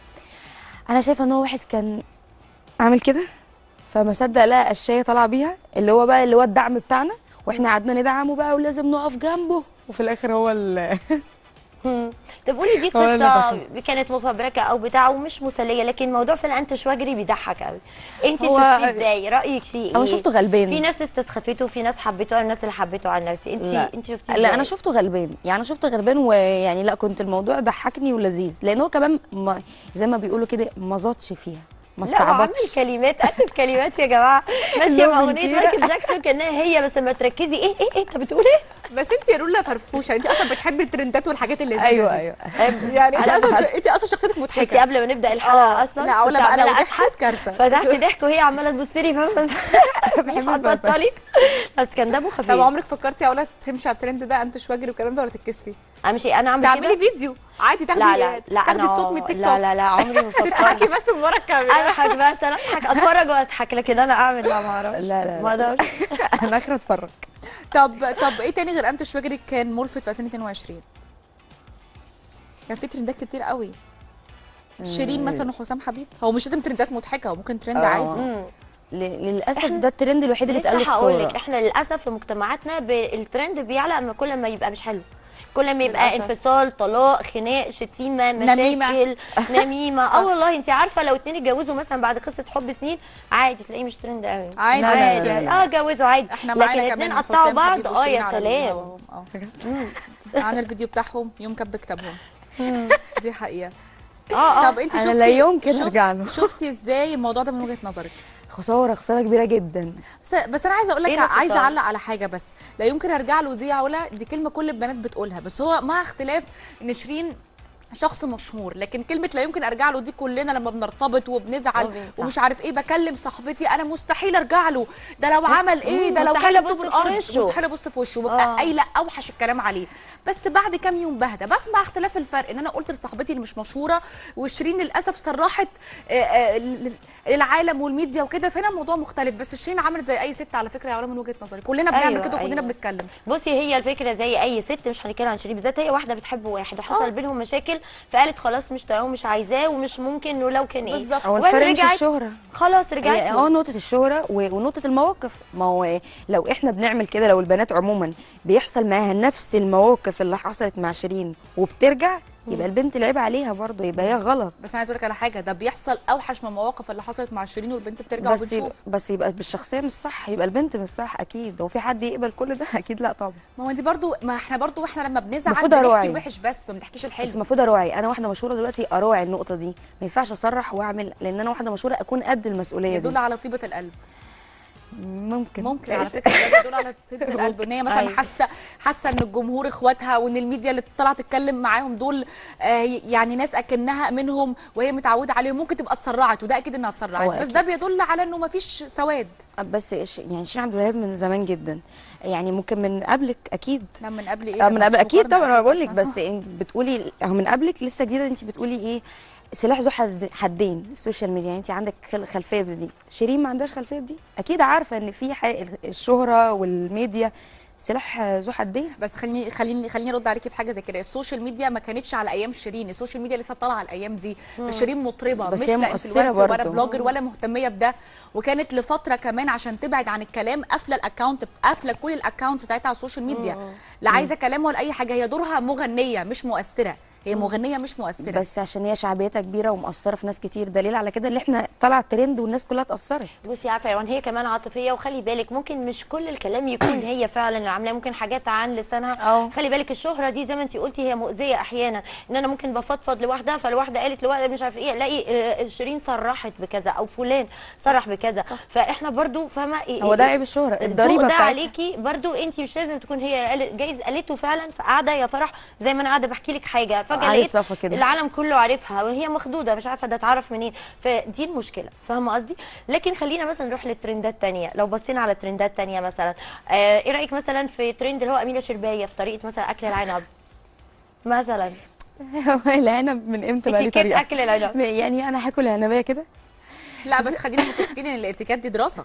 انا شايفه ان هو واحد كان عامل كده فما صدق لقى قشايه طالعه بيها اللي هو بقى اللي هو الدعم بتاعنا واحنا قعدنا ندعمه بقى ولازم نقف جنبه وفي الاخر هو ال مم. طب قولي دي هو اللي قصه كانت مفبركه او بتاع ومش مسليه لكن موضوع في الانتش واجري بيضحك قوي انت هو- شفتيه ازاي رايك فيه ايه انا شفته غلبان في ناس استسخفته وفي ناس حبته انا الناس اللي حبته عن نفسي انت لا. انت شفتيه لا انا إزاي؟ شفته غلبان يعني انا شفته غلبان ويعني لا كنت الموضوع ضحكني ولذيذ لان هو كمان ما زي ما بيقولوا كده ما زادش فيها ما لا وعامل استعبطش كلمات قلب كلمات يا جماعه ماشيه اللي هو مع من اغنيه كده. مايكل جاكسون كانها هي بس لما تركزي ايه ايه ايه انت بتقول ايه بس انت يا رولا فرفوشه انت اصلا بتحبي الترندات والحاجات اللي ايوه ايوه يعني انت أنا اصلا بحس- انت اصلا شخصيتك شفتي مضحكه قبل ما نبدا الحلقه اصلا لا علا كنت بقى لو عمالة ضحكت كارثه فتحت ضحك وهي عماله تبص لي فاهمه بس مش بحب هتبطلي بس كان دمه خفيف طب عمرك فكرتي يا علا تمشي على الترند ده انت شواجري والكلام ده ولا تتكسفي امشي انا اعمل تعملي كده فيديو عادي تاخدي لا لا لا تاخدي انا الصوت من التيك لا توك لا لا عمري ما فكرت تضحكي بس من ورا الكاميرا اضحك بس انا اضحك اتفرج واضحك لكن انا اعمل لا ما اعرفش لا، لا، ما لا. اقدرش انا اخر اتفرج طب طب ايه تاني غير انت شواجري كان ملفت في 2022 كان في ترندات كتير قوي شيرين مثلا وحسام حبيب هو مش لازم ترندات مضحكه هو ممكن ترند آه. عادي مم. ل- للاسف إحنا- ده الترند الوحيد اللي اتقال لسه هقول لك بصوره احنا للاسف في مجتمعاتنا ب- الترند بيعلى اما كل ما يبقى مش حلو كل ما يبقى للأسف. انفصال طلاق خناق شتيمه نميمة. مشاكل نميمه صح. اه والله انت عارفه لو اتنين اتجوزوا مثلا بعد قصه حب سنين عادي تلاقيه مش ترند قوي عادي لا، لا، عادي لا، لا، عادي. لا. اه اتجوزوا عادي احنا لكن معانا اتنين كمان قطعوا حسام بعض حبيب اه وشيرين يا على سلام ال- اه معانا الفيديو بتاعهم يوم كب كتابهم دي حقيقه اه اه طب انت أنا شفتي لا يمكن شف- أرجع له. شفتي ازاي الموضوع ده من وجهه نظرك خساره خساره كبيره جدا بس بس انا عايزه اقول لك إيه اللي عايزه خسارة؟ اعلق على حاجه بس لا يمكن ارجع له دي يا علا دي كلمه كل البنات بتقولها بس هو مع اختلاف ان شيرين شخص مشهور لكن كلمه لا يمكن ارجع له دي كلنا لما بنرتبط وبنزعل أوكي، صح. ومش عارف ايه بكلم صاحبتي انا مستحيل ارجع له ده لو عمل ايه مم، ده لو مستحيل كلمته أبص في بالارض وشه. مستحيل ابص في وشه ببقى آه. قايله اوحش الكلام عليه بس بعد كام يوم بهدى بس مع اختلاف الفرق ان انا قلت لصاحبتي اللي مش مشهوره وشيرين للاسف صرحت آه، آه، لل- للعالم والميديا وكده فهنا الموضوع مختلف بس شيرين عملت زي اي ست على فكره يا علا من وجهه نظري كلنا بنعمل أيوة، كده وكلنا أيوة. بنتكلم بصي هي الفكره زي اي ست مش هنتكلم عن شيرين بالذات هي واحده بتحب واحد وحصل بينهم مشاكل فقالت خلاص مش طايقاه ومش عايزاه ومش ممكن انه لو كان ايه بالظبط. هو وين الفرق مش رجعت؟ الشهره خلاص رجعت هي- له. اه نقطة الشهرة و- ونقطة المواقف ما هو لو احنا بنعمل كده لو البنات عموما بيحصل معاها نفس المواقف اللي حصلت مع شيرين وبترجع يبقى البنت لعب عليها برضه يبقى هي غلط بس انا عايز اقول لك على حاجه ده بيحصل اوحش من المواقف اللي حصلت مع شيرين والبنت بترجع بس يبقى وبتشوف بس يبقى بالشخصية مش صح يبقى البنت مش صح اكيد هو في حد يقبل كل ده اكيد لا طبعا ما هو دي برضو ما احنا برضو واحنا لما بنزعل المفروض بنحكي أراعي. الوحش بس ما بنحكيش الحلو بس المفروض اراعي انا واحدة مشهورة دلوقتي اراعي النقطة دي ما ينفعش اصرح واعمل لان انا واحدة مشهورة اكون قد المسؤولية يدل دي على طيبه القلب ممكن ممكن على فكره ده يدل على طيبه القلب ان هي مثلا أيوة. حاسه حاسه ان الجمهور اخواتها وان الميديا اللي طلعت تتكلم معاهم دول آه يعني ناس اكنها منهم وهي متعوده عليهم ممكن تبقى اتسرعت وده اكيد انها اتسرعت هو بس أكيد. ده بيدل على انه ما فيش سواد بس ش- يعني شيرين عبد الوهاب من زمان جدا يعني ممكن من قبلك اكيد لا من قبل ايه اه ده من مفيش قبل اكيد مقارنة طبعا انا أكيد بقول لك أصلاً. بس انت بتقولي اهو من قبلك لسه جديده انت بتقولي ايه سلاح ذو حد- حدين السوشيال ميديا يعني انت عندك خل- خلفيه بدي شيرين ما عندهاش خلفيه بدي اكيد عارفه ان في حق الشهره والميديا سلاح ذو حدين بس خليني خليني خليني ارد عليكي في حاجه زي كده السوشيال ميديا ما كانتش على ايام شيرين السوشيال ميديا لسه طالعه الايام دي شيرين مطربه بس مش هي لا مؤثرة influencer ولا برضه. بلوجر ولا مهتميه بده وكانت لفتره كمان عشان تبعد عن الكلام قافله الاكونت قافله كل الاكونتس بتاعتها على السوشيال ميديا لا عايزه كلام ولا اي حاجه هي دورها مغنيه مش مؤثره هي مغنيه مش مؤثره بس عشان هي شعبيتها كبيره ومأثره في ناس كتير دليل على كده اللي احنا طلع ترند والناس كلها اتأثرت بصي عارفه يا روان هي كمان عاطفيه وخلي بالك ممكن مش كل الكلام يكون هي فعلا اللي عاملاه ممكن حاجات عن لسانها اه. خلي بالك الشهره دي زي ما انت قلتي هي مؤذيه احيانا ان انا ممكن بفضفض لوحدها فالواحده قالت لواحده مش عارف ايه الاقي آه، شيرين صرحت بكذا او فلان صرح بكذا فاحنا برضو فاهمه إيه- هو ده إيه- عيب الشهره الضوء الضريبه ده بتاعتها عليكي برضو انت مش لازم تكون هي قال- جايز قالته فعلا فقاعده يا فرح زي ما انا قاعده بحكي لك حاجه فجاه عيل لقيت صفا كده. العالم كله عارفها وهي مخدوده مش عارفه ده اتعرف منين فدي المشكله فاهمه قصدي لكن خلينا مثلا نروح للترندات تانية لو بصينا على ترندات تانية مثلا آه ايه رايك مثلا في ترند اللي هو امينه شربايه في طريقه مثلا اكل العنب مثلا هو العنب من امتى بقى لي اتيكيت طريقه اكل العنب يعني انا هاكل عنبيه كده لا بس خلينا متفقين ان الاتيكيت دي دراسه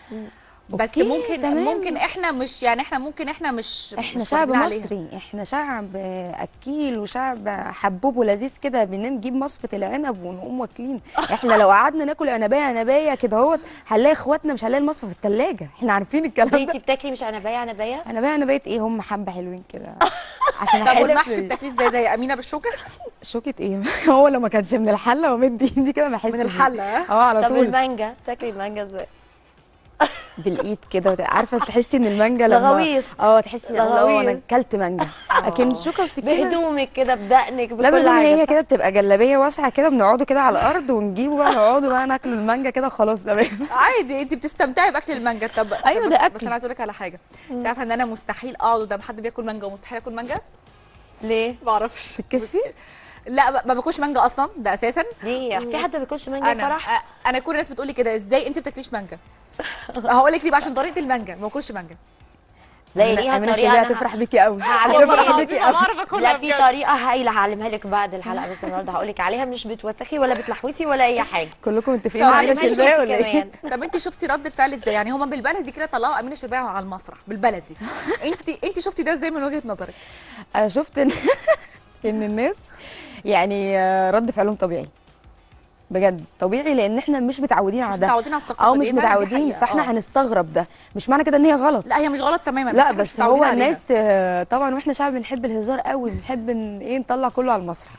بس أوكي، ممكن تمام. ممكن احنا مش يعني احنا ممكن احنا مش احنا مش شعب واخدين عليها. مصري احنا شعب اكيل وشعب حبوب ولذيذ كده بنجيب مصفة العنب ونقوم واكلين احنا لو قعدنا ناكل عنبيه عنبيه كده اهوت هنلاقي اخواتنا مش هنلاقي المصفى في الثلاجه احنا عارفين الكلام انت ده بتاكلي مش عنبايه عنبايه عنبيه عنبيه ايه هم حبه حلوين كده عشان طب احس والمحشي بتاكليه ازاي زي امينه بالشوكه شوكه ايه هو لو ما كانش من الحله ومد ايدي كده ما احسش من الحله ها؟ اه على طب طول المانجا تاكلي المانجا ازاي بالايد كده وت- عارفه تحسي ان المانجا لما لغويس. اه تحسي الله انا لغويس. اكلت مانجا لكن شوكه وسكينه بهدومك كده بدقنك لا بكل بدون حاجه هي كده بتبقى جلابيه واسعه كده بنقعدوا كده على الارض ونجيبه بقى نقعدوا بقى ناكل المانجا كده خلاص تمام عادي انت بتستمتعي باكل المانجا طب أيوة، طب ده بس- أكل. بس انا عايزه اقول لك على حاجه انت عارفه ان انا مستحيل اقعد قدام حد بياكل مانجا ومستحيل اكل مانجا ليه ما اعرفش تتكسفي لا ما- ما باكلش مانجا اصلا ده اساسا ليه في حد ما بياكلش مانجا انا فرح أ- انا كل الناس بتقول لي كده ازاي انت بتاكليش مانجا هقول لك ليه بقى عشان طريقه المانجا ما باكلش مانجا لا ليها امينه طريقه شلبيه أنا هتفرح بيكي قوي هعلمها هتفرح بيكي قوي بعرف لا في طريقه هايله هعلمها لك بعد الحلقه بس النهارده هقول لك عليها مش بتوسخي ولا بتلحوسي ولا اي حاجه كلكم متفقين مع امينه هعلمها شلبيه لك ولا ايه كمان طب انت شفتي رد الفعل ازاي يعني هما بالبلدي كده طلعوا امينه شربايه على المسرح بالبلدي انت انت شفتي ده ازاي من وجهه نظرك انا شفت ان ان الناس يعني آه، رد فعلهم طبيعي بجد طبيعي لان احنا مش متعودين على مش ده متعودين على الثقافه او دي، مش فعلا دي متعودين حقيقة. فاحنا آه. هنستغرب ده مش معنى كده ان هي غلط لا هي مش غلط تماما لا احنا مش بس هو متعودين عليها. الناس آه، طبعا واحنا شعب بنحب الهزار قوي بنحب ان ايه نطلع كله على المسرح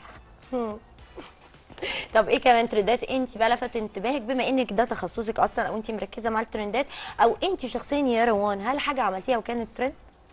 طب ايه كمان ترندات انت بقى لفت انتباهك بما انك ده تخصصك اصلا او انت مركزه مع الترندات او انت شخصيا يا روان هل حاجه عملتيها وكانت ترند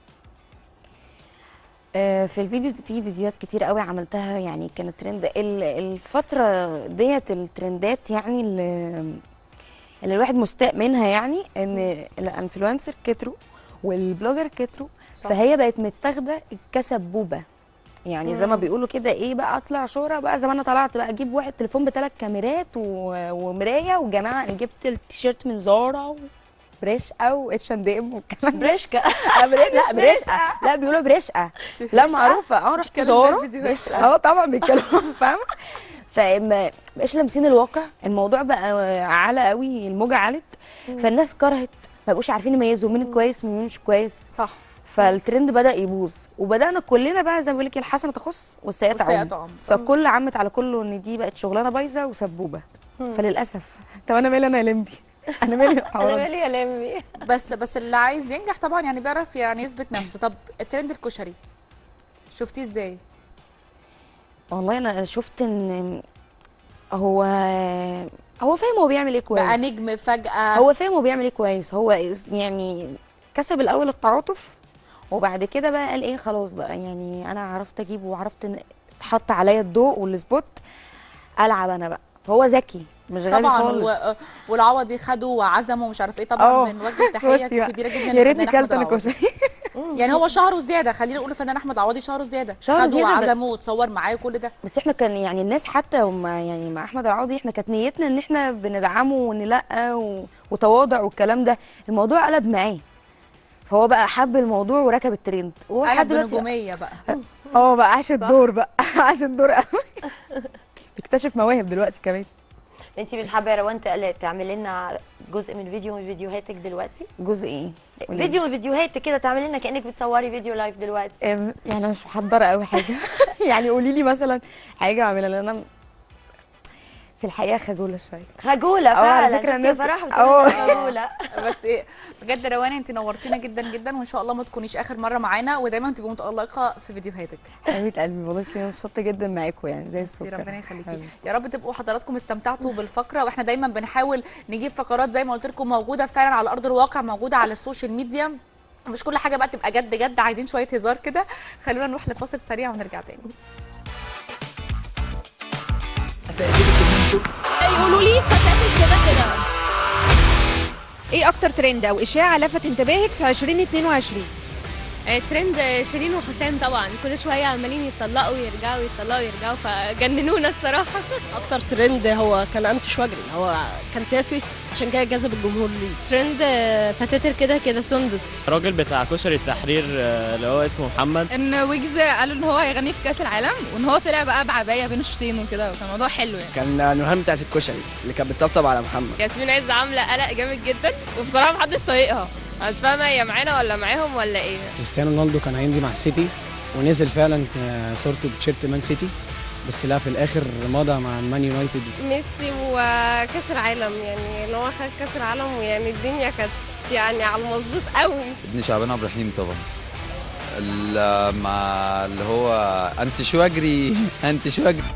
آه، في الفيديوز في فيديوهات كتير قوي عملتها يعني كانت ترند ال- الفترة ديت الترندات يعني اللي, اللي الواحد مستاء منها يعني ان الانفلونسر كتروا والبلوجر كتروا صح. فهي بقت متاخده الكسبوبه يعني زي ما بيقولوا كده ايه بقى اطلع شهره بقى زي ما انا طلعت بقى اجيب واحد تليفون بثلاث كاميرات و- ومرايه وجماعه انا جبت التيشيرت من زارا بريشقه واتش اند ام والكلام ده بريشكا لا بري- لا برشقه لا بيقولوا برشقه لا معروفه اه رحت بيتكلموا زي زارا الفيديوهات. اه طبعا بيتكلموا فاهمه فما بقاش لامسين الواقع الموضوع بقى عالى قوي الموجه علت فالناس كرهت ما بقوش عارفين يميزوا مين كويس من مين مش كويس صح فالترند بدا يبوظ وبدانا كلنا بقى زي ما بيقول لك الحسنه تخص والسيئه والسيئة تعم تعم، صح. فالكل عمت على كله ان دي بقت شغلانه بايظه وسبوبه فللاسف طب انا مالي انا يا لمبي انا مالي انا الحوارات مالي يا لمبي بس بس اللي عايز ينجح طبعا يعني بيعرف يعني يثبت نفسه طب الترند الكشري شفتيه ازاي والله انا شفت ان هو هو فاهم هو بيعمل ايه كويس بقى نجم فجاه هو فاهم هو بيعمل ايه كويس هو is- يعني كسب الاول التعاطف وبعد كده بقى قال ايه خلاص بقى يعني انا عرفت اجيب وعرفت ان اتحط عليا الضوء والسبوت العب انا بقى هو ذكي مش غبي طبعا خالص و... والعوضي خدوا وعزموا ومش عارف ايه طبعا اه. من وجه تحيه بصي بقى، كبيره جدا يا ريتني للفنان كلت أحمد انا العوضي. كشري يعني هو شهره زياده خلينا نقول الفنان احمد عوضي شهره زياده شهره خدوا زيادة، بس- وعزموا وتصور معاه وكل ده بس احنا كان يعني الناس حتى وما يعني مع احمد العوضي احنا كانت نيتنا ان احنا بندعمه وان لا و... وتواضع والكلام ده الموضوع قلب معاه فهو بقى حب الموضوع وركب الترند وهو لحد قلب دلوقتي بنجوميه بقى اه بقى عاش الدور بقى عاش الدور قوي بيكتسب بنكتشف مواهب دلوقتي كمان انت مش حابه يا روان تقل- تعملي لنا جزء من فيديو من فيديوهاتك دلوقتي جزء ايه قولي لي. فيديو من فيديوهاتك كده تعملي لنا كانك بتصوري فيديو لايف دلوقتي أم، يعني انا مش محضره قوي حاجه يعني قولي لي مثلا حاجه اعملها لان انا في الحقيقه خجوله شويه خجوله اه، على فعلا فكرة شفتي الناس- فرح اه. بتقولي خجوله بس ايه بجد روان انت نورتينا جدا جدا وان شاء الله ما تكونيش اخر مره معانا ودايما تبقي متالقه في فيديوهاتك حبيبه قلبي والله سيما مبسوطه جدا معاكم يعني زي ميرسي، السكر ربنا يخليكي حبيبي. يا رب تبقوا حضراتكم استمتعتوا بالفقره واحنا دايما بنحاول نجيب فقرات زي ما قلت لكم موجوده فعلا على ارض الواقع موجوده على السوشيال ميديا مش كل حاجه بقى تبقى جد جد عايزين شويه هزار كده خلونا نروح لفاصل سريع ونرجع تاني يقولوا لي فتاكل كده كده ايه اكتر ترند او اشاعه لفت انتباهك في 2022 آه، ترند آه، شيرين وحسام طبعا كل شويه عمالين يتطلقوا ويرجعوا يتطلقوا ويرجعوا فجننونا الصراحه اكتر ترند هو كان انتش وجري هو كان تافه عشان كده جذب الجمهور ليه ترند فتاتر كده كده سندس الراجل بتاع كشري التحرير آه، اللي هو اسمه محمد ان ويجز قال ان هو هيغني في كاس العالم وان هو طلع بقى بعبايه بين الشوطين وكده وكان الموضوع حلو يعني كان نورهان بتاعت الكشري اللي كانت بتطبطب على محمد ياسمين عز عامله قلق جامد جدا وبصراحه محدش طايقها مش فاهمه هي معانا ولا معاهم ولا ايه كريستيانو رونالدو كان هيمضي مع السيتي ونزل فعلا آه، صورته بتيشيرت مان سيتي بس لا في الاخر مضى مع المان يونايتد ميسي وكاس العالم يعني ان هو خد كاس العالم ويعني الدنيا كانت يعني على المظبوط قوي ابن شعبان عبد الرحيم طبعا ال- مع اللي هو انت شو اجري انت شو اجري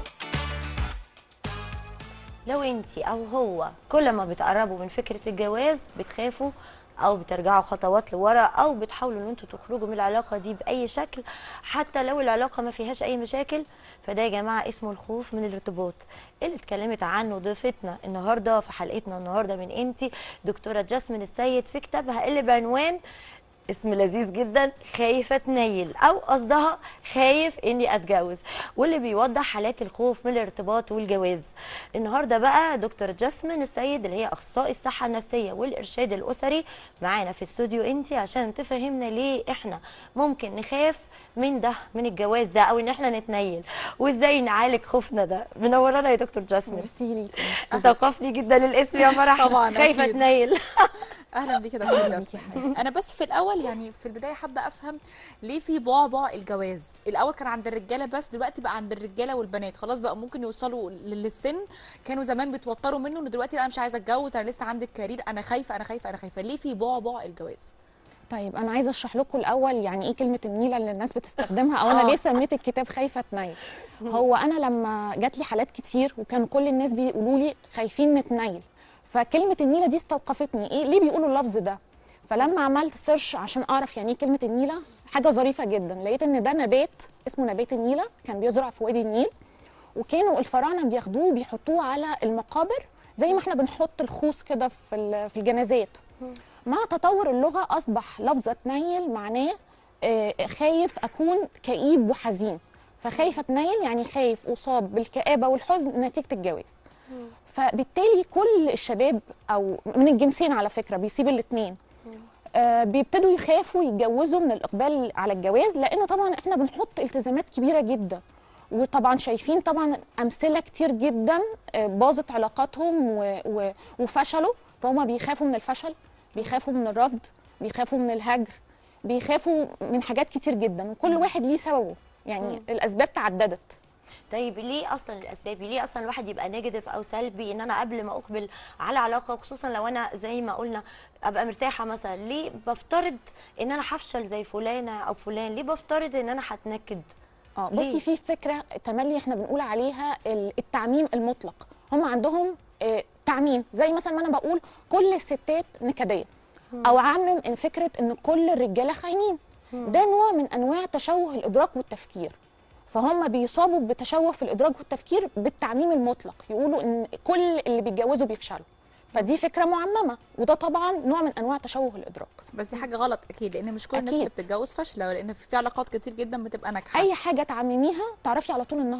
لو انت او هو كل ما بتقربوا من فكره الجواز بتخافوا او بترجعوا خطوات لورا او بتحاولوا ان انتوا تخرجوا من العلاقه دي باي شكل حتى لو العلاقه ما فيهاش اي مشاكل فده يا جماعه اسمه الخوف من الارتباط اللي اتكلمت عنه ضيفتنا النهارده في حلقتنا النهارده من انتي دكتوره جاسمين السيد في كتابها اللي بعنوان اسم لذيذ جدا خايفه اتنيل او قصدها خايف اني اتجوز واللي بيوضح حالات الخوف من الارتباط والجواز النهارده بقى دكتور جاسمين السيد اللي هي اخصائي الصحه النفسيه والارشاد الاسري معانا في استوديو انتي عشان تفهمنا ليه احنا ممكن نخاف من ده من الجواز ده او ان احنا نتنيل وازاي نعالج خوفنا ده منورانا يا دكتور جاسمين ميرسي ليكي استوقفني جدا الاسم يا فرح طبعاً، خايفه أكيد. اتنيل اهلا بيك يا دكتور جاسمين انا بس في الاول يعني في البدايه حابه افهم ليه في بعبع الجواز الاول كان عند الرجاله بس دلوقتي بقى عند الرجاله والبنات خلاص بقى ممكن يوصلوا لل- للسن كانوا زمان بيتوتروا منه ان دلوقتي لا، انا مش عايزه اتجوز انا لسه عندي الكارير انا خايفه انا خايفه انا خايفه ليه في بعبع الجواز طيب انا عايزه اشرح لكم الاول يعني ايه كلمه النيله اللي الناس بتستخدمها او انا آه. ليه سميت الكتاب خايفه تنيل هو انا لما جات لي حالات كتير وكان كل الناس بيقولوا لي خايفين نتنيل فكلمه النيله دي استوقفتني ايه ليه بيقولوا اللفظ ده فلما عملت سيرش عشان اعرف يعني ايه كلمه النيله حاجه ظريفه جدا لقيت ان ده نبات اسمه نبات النيله كان بيزرع في وادي النيل وكانوا الفراعنه بياخدوه وبيحطوه على المقابر زي ما احنا بنحط الخوص كده في ال- في الجنازات مع تطور اللغه اصبح لفظ اتنيل معناه آه، خايف اكون كئيب وحزين فخايف اتنيل يعني خايف اصاب بالكآبه والحزن نتيجه الجواز فبالتالي كل الشباب او من الجنسين على فكره بيسيب الاثنين آه بيبتدوا يخافوا يتجوزوا من الاقبال على الجواز لان طبعا احنا بنحط التزامات كبيره جدا وطبعا شايفين طبعا امثله كتير جدا آه، باظت علاقاتهم و- و- وفشلوا فهم بيخافوا من الفشل بيخافوا من الرفض بيخافوا من الهجر بيخافوا من حاجات كتير جدا وكل واحد ليه سببه يعني الاسباب تعددت طيب ليه اصلا الاسباب ليه اصلا الواحد يبقى نيجاتيف او سلبي ان انا قبل ما اقبل على علاقه وخصوصا لو انا زي ما قلنا ابقى مرتاحه مثلا ليه بفترض ان انا هفشل زي فلانه او فلان ليه بفترض ان انا هتنكد اه ليه؟ بصي في فكره تملي احنا بنقول عليها ال- التعميم المطلق هم عندهم آه، تعميم زي مثلا ما انا بقول كل الستات نكديه او عمم إن فكره ان كل الرجاله خاينين ده نوع من انواع تشوه الادراك والتفكير فهم بيصابوا بتشوه في الادراك والتفكير بالتعميم المطلق يقولوا ان كل اللي بيتجوزوا بيفشلوا فدي فكره معممه وده طبعا نوع من انواع تشوه الادراك بس دي حاجه غلط اكيد لان مش كل الناس اللي أكيد. بتتجوز فاشله لان في علاقات كتير جدا بتبقى ناجحه اي حاجه تعمميها تعرفي على طول انها غلط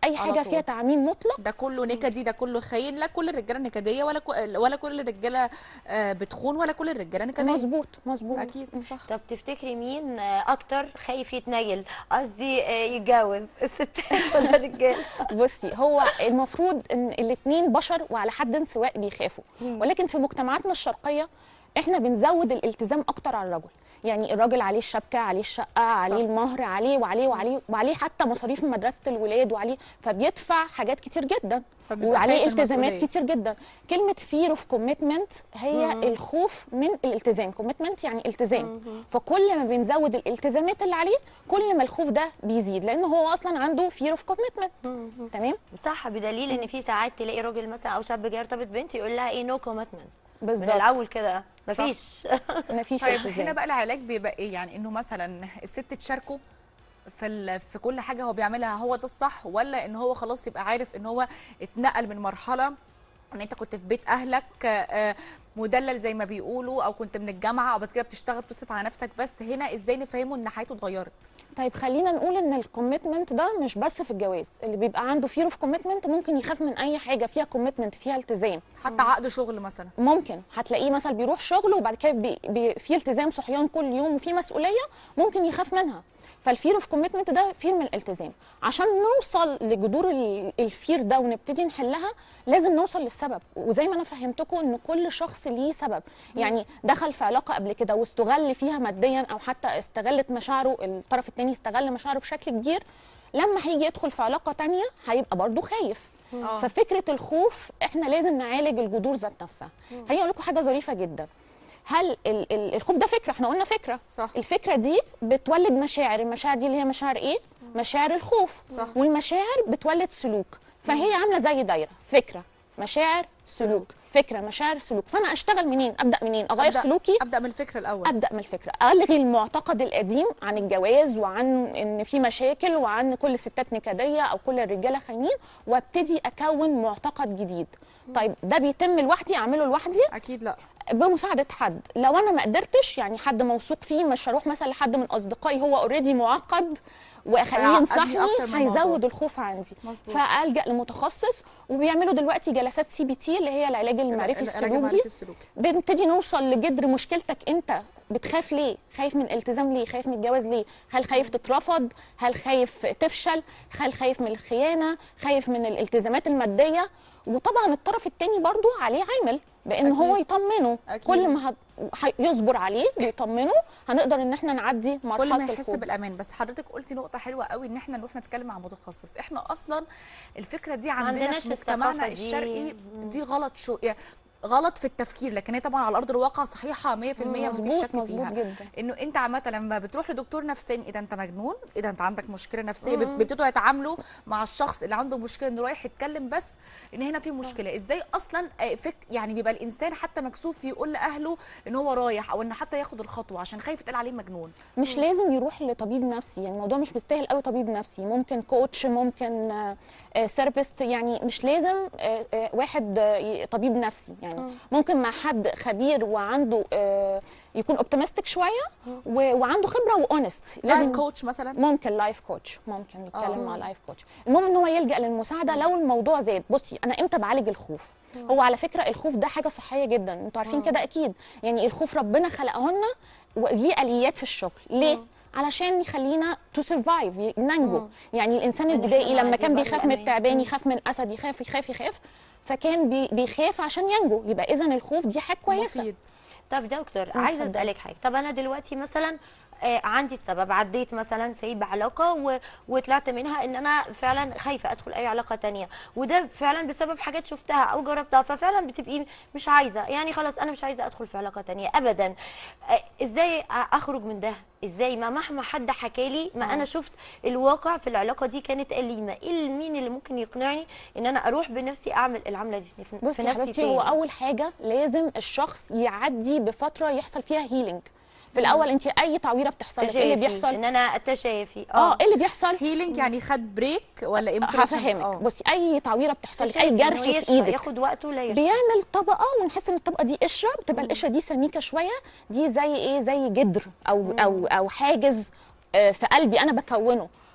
اي على حاجه طول. فيها تعميم مطلق ده كله نكدي ده كله خاين لا كل الرجاله نكديه ولا كو... ولا كل الرجاله آه، بتخون ولا كل الرجاله نكديه مظبوط مظبوط اكيد صح طب تفتكري مين آه، اكتر خايف يتنيل قصدي آه، يتجوز الستات ولا الرجال بصي هو المفروض ان الاثنين بشر وعلى حد سواء بيخافوا مم. ولكن في مجتمعاتنا الشرقيه احنا بنزود الالتزام اكتر على الرجل يعني الراجل عليه الشبكه عليه الشقه عليه المهر عليه وعليه وعليه وعليه حتى مصاريف مدرسه الولاد وعليه فبيدفع حاجات كتير جدا فبيبقى وعليه خايف التزامات المسؤولية. كتير جدا كلمه فير اوف كوميتمنت هي مم. الخوف من الالتزام كوميتمنت يعني التزام فكل ما بنزود الالتزامات اللي عليه كل ما الخوف ده بيزيد لان هو اصلا عنده فير اوف كوميتمنت تمام صح بدليل ان في ساعات تلاقي راجل مثلا او شاب جاي يرتبط بنت يقول لها ايه نو كوميتمنت من بالظبط. الاول كده صح. مفيش مفيش طيب التزام. هنا بقى العلاج بيبقى ايه يعني انه مثلا الست تشاركه في ال- في كل حاجه هو بيعملها هو ده الصح ولا ان هو خلاص يبقى عارف ان هو اتنقل من مرحله ان انت كنت في بيت اهلك آه، مدلل زي ما بيقولوا او كنت من الجامعه او بعد كده بتشتغل بتصرف على نفسك بس هنا ازاي نفهمه ان حياته اتغيرت طيب خلينا نقول ان الكوميتمنت ده مش بس في الجواز اللي بيبقى عنده فير اوف كوميتمنت ممكن يخاف من اي حاجه فيها كوميتمنت فيها التزام حتى عقد شغل مثلا ممكن هتلاقيه مثلا بيروح شغل وبعد كده بي بي في التزام صحيان كل يوم وفي مسؤوليه ممكن يخاف منها فالفير اوف كوميتمنت ده فير من الالتزام عشان نوصل لجذور ال- الفير ده ونبتدي نحلها لازم نوصل للسبب وزي ما انا فهمتكم ان كل شخص ليه سبب يعني دخل في علاقه قبل كده واستغل فيها ماديا او حتى استغلت مشاعره الطرف الثاني استغل مشاعره بشكل كبير لما هيجي يدخل في علاقه تانية هيبقى برضه خايف آه. ففكره الخوف احنا لازم نعالج الجذور ذات نفسها خليني اقول لكم حاجه ظريفه جدا هل ال- ال- الخوف ده فكره احنا قلنا فكره صح. الفكره دي بتولد مشاعر المشاعر دي اللي هي مشاعر ايه مشاعر الخوف صح. والمشاعر بتولد سلوك فهي عامله زي دايره فكره مشاعر سلوك فكره مشاعر سلوك فانا اشتغل منين ابدا منين اغير أبدأ- سلوكي ابدا من الفكره الاول ابدا من الفكره الغي المعتقد القديم عن الجواز وعن ان في مشاكل وعن كل الستات نكديه او كل الرجاله خاينين وابتدي اكون معتقد جديد طيب ده بيتم لوحدي اعمله لوحدي اكيد لا بمساعده حد لو انا ما قدرتش يعني حد موثوق فيه مش هروح مثلا لحد من اصدقائي هو اوريدي معقد واخليه هيعقدني ينصحني أكتر من الموضوع. هيزود الخوف عندي مظبوط. فالجا لمتخصص وبيعملوا دلوقتي جلسات سي بي تي اللي هي العلاج المعرفي العلاج السلوكي المعرفي السلوكي بنبتدي نوصل لجذر مشكلتك انت بتخاف ليه خايف من الالتزام ليه خايف من الجواز ليه هل خايف تترفض هل خايف تفشل هل خايف من الخيانه خايف من الالتزامات الماديه وطبعا الطرف التاني برضو عليه عامل بان هو أكيد. يطمنه أكيد. كل ما هت- هي- يصبر عليه ويطمنه هنقدر ان احنا نعدي مرحله كل ما يحس الخوف. بالامان بس حضرتك قلتي نقطه حلوه قوي ان احنا نروح نتكلم مع متخصص احنا اصلا الفكره دي عندنا عندناش في مجتمعنا الثقافة دي. الشرقي دي غلط شو يعني غلط في التفكير لكن هي طبعا على ارض الواقع صحيحه 100% مفيش مظبوط شك مظبوط فيها جدا انه انت عامه لما بتروح لدكتور نفساني اذا انت مجنون اذا انت عندك مشكله نفسيه مم. بيبتدوا يتعاملوا مع الشخص اللي عنده مشكله انه رايح يتكلم بس ان هنا في مشكله ازاي اصلا آه، فك يعني بيبقى الانسان حتى مكسوف يقول لاهله ان هو رايح او ان حتى ياخد الخطوه عشان خايف يتقال عليه مجنون مش لازم يروح لطبيب نفسي يعني الموضوع مش مستاهل قوي طبيب نفسي ممكن كوتش ممكن ثيرابيست يعني مش لازم آه، آه، واحد آه، ي- طبيب نفسي يعني ممكن مع حد خبير وعنده آه، يكون اوبتيمستيك شويه و- وعنده خبره واونست لايف كوتش مثلا ممكن لايف كوتش ممكن آه. يتكلم مع لايف كوتش المهم ان هو يلجا للمساعده لو الموضوع زاد بصي انا امتى بعالج الخوف هو على فكره الخوف ده حاجه صحيه جدا انتوا عارفين كده اكيد يعني الخوف ربنا خلقه لنا وليه اليات في الشغل ليه علشان يخلينا تو سرفايف ننجو يعني الانسان إن إحنا البدائي لما كان يبقى بيخاف من بالأمان. التعبان مم. يخاف من اسد يخاف يخاف يخاف فكان بي بيخاف عشان ينجو يبقى اذا الخوف دي حاجه كويسه مفيد طب دكتور مم، عايزه اتفضلي. اسالك حاجه طب انا دلوقتي مثلا آه، عندي السبب عديت مثلا سايب علاقه و... وطلعت منها ان انا فعلا خايفه ادخل اي علاقه تانية وده فعلا بسبب حاجات شفتها او جربتها ففعلا بتبقي مش عايزه يعني خلاص انا مش عايزه ادخل في علاقه تانية ابدا آه، ازاي اخرج من ده ازاي ما مهما حد حكى لي ما انا شفت الواقع في العلاقه دي كانت أليمة ايه مين اللي ممكن يقنعني ان انا اروح بنفسي اعمل العمله دي في, في بصي يا نفسي حبيبتي تاني هو اول حاجه لازم الشخص يعدي بفتره يحصل فيها هيلينج في الاول انت اي تعويره بتحصل لك ايه اللي تشافي، بيحصل ان انا اتشافي اه ايه اللي بيحصل هيلينج يعني خد بريك ولا ايه ممكن عشان- هفهمك آه. بصي اي تعويره بتحصل لك تشافي، اي إنه جرح في يشفى، ايدك ياخد وقته لا يشفى بيعمل طبقه ونحس ان الطبقه دي قشره بتبقى القشره دي سميكه شويه دي زي ايه زي جدر او او او حاجز آه، في قلبي انا بكونه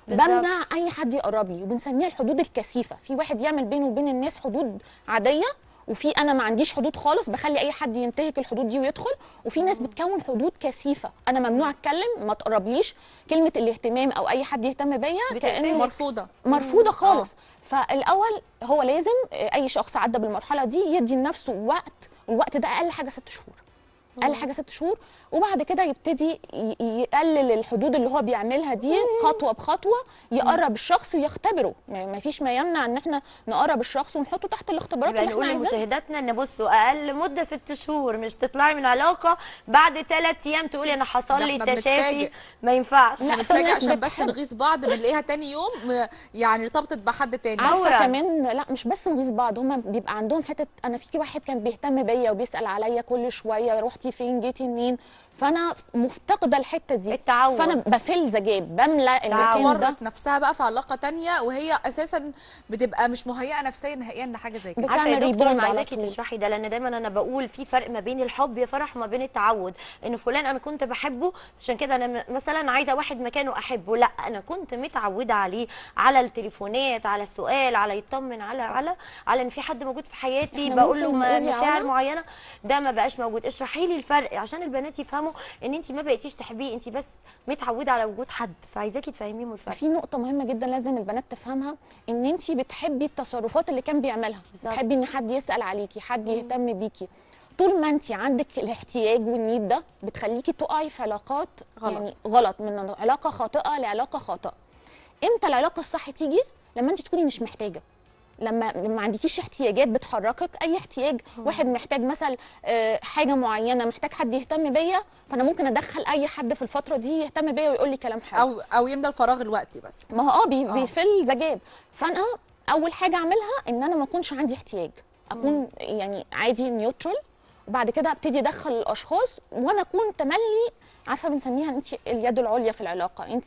بالظبط. بمنع اي حد يقرب لي وبنسميها الحدود الكثيفه في واحد يعمل بينه وبين الناس حدود عاديه وفي انا ما عنديش حدود خالص بخلي اي حد ينتهك الحدود دي ويدخل وفي ناس بتكون حدود كثيفه انا ممنوع اتكلم ما تقربليش كلمه الاهتمام او اي حد يهتم بيا كانه مرفوضه مرفوضه خالص فالاول هو لازم اي شخص عدى بالمرحله دي يدي لنفسه وقت والوقت ده اقل حاجه ست شهور اقل حاجه ست شهور وبعد كده يبتدي ي- يقلل الحدود اللي هو بيعملها دي خطوه بخطوه يقرب الشخص ويختبره ما فيش ما يمنع ان احنا نقرب الشخص ونحطه تحت الاختبارات يبقى اللي احنا نقول عايزينها لمشاهداتنا ان بصوا اقل مده ست شهور مش تطلعي من علاقه بعد ثلاث ايام تقولي انا حصل ده لي احنا تشافي بنتفاجئ. ما ينفعش احنا بنتفاجئ عشان بس نغيظ بعض بنلاقيها تاني يوم م- يعني ارتبطت بحد تاني عارفه كمان لا مش بس نغيظ بعض هما بيبقى عندهم حته انا في واحد كان بيهتم بيا وبيسال عليا كل شويه رحتي فين جيتي منين فانا مفتقده الحته دي التعود فانا بفل زجاج بملى المكان ده مرت نفسها بقى في علاقه تانية وهي اساسا بتبقى مش مهيئه نفسيا نهائيا لحاجه زي كده عارفه يا دكتور ريبوند انا على عايزاكي طول. تشرحي ده لان دايما انا بقول في فرق ما بين الحب يا فرح وما بين التعود ان فلان انا كنت بحبه عشان كده انا م- مثلا عايزه واحد مكانه احبه لا انا كنت متعوده عليه على التليفونات على السؤال على يطمن على صح. على على ان في حد موجود في حياتي إحنا بقول له ممكن م- نقول يا مشاعر علا؟ معينه ده ما بقاش موجود اشرحي لي الفرق عشان البنات يفهموا ان انت ما بقيتيش تحبيه انت بس متعوده على وجود حد فعايزاكي تفهميهم الفرق في نقطة مهمة جدا لازم البنات تفهمها ان انت بتحبي التصرفات اللي كان بيعملها بالظبط. بتحبي ان حد يسأل عليكي حد يهتم بيكي طول ما انت عندك الاحتياج والنيد ده بتخليكي تقعي في علاقات غلط. يعني غلط من علاقة خاطئة لعلاقة خاطئة امتى العلاقة الصح تيجي لما انت تكوني مش محتاجة لما ما عندكيش احتياجات بتحركك اي احتياج واحد محتاج مثلا آه، حاجه معينه محتاج حد يهتم بيا فانا ممكن ادخل اي حد في الفتره دي يهتم بيا ويقول لي كلام حلو او او يملى الفراغ الوقتي بس ما هو اه بي بيفل زجاج فانا اول حاجه اعملها ان انا ما اكونش عندي احتياج اكون يعني عادي نيوترال وبعد كده ابتدي ادخل الاشخاص وانا اكون تملي عارفه بنسميها انت اليد العليا في العلاقه انت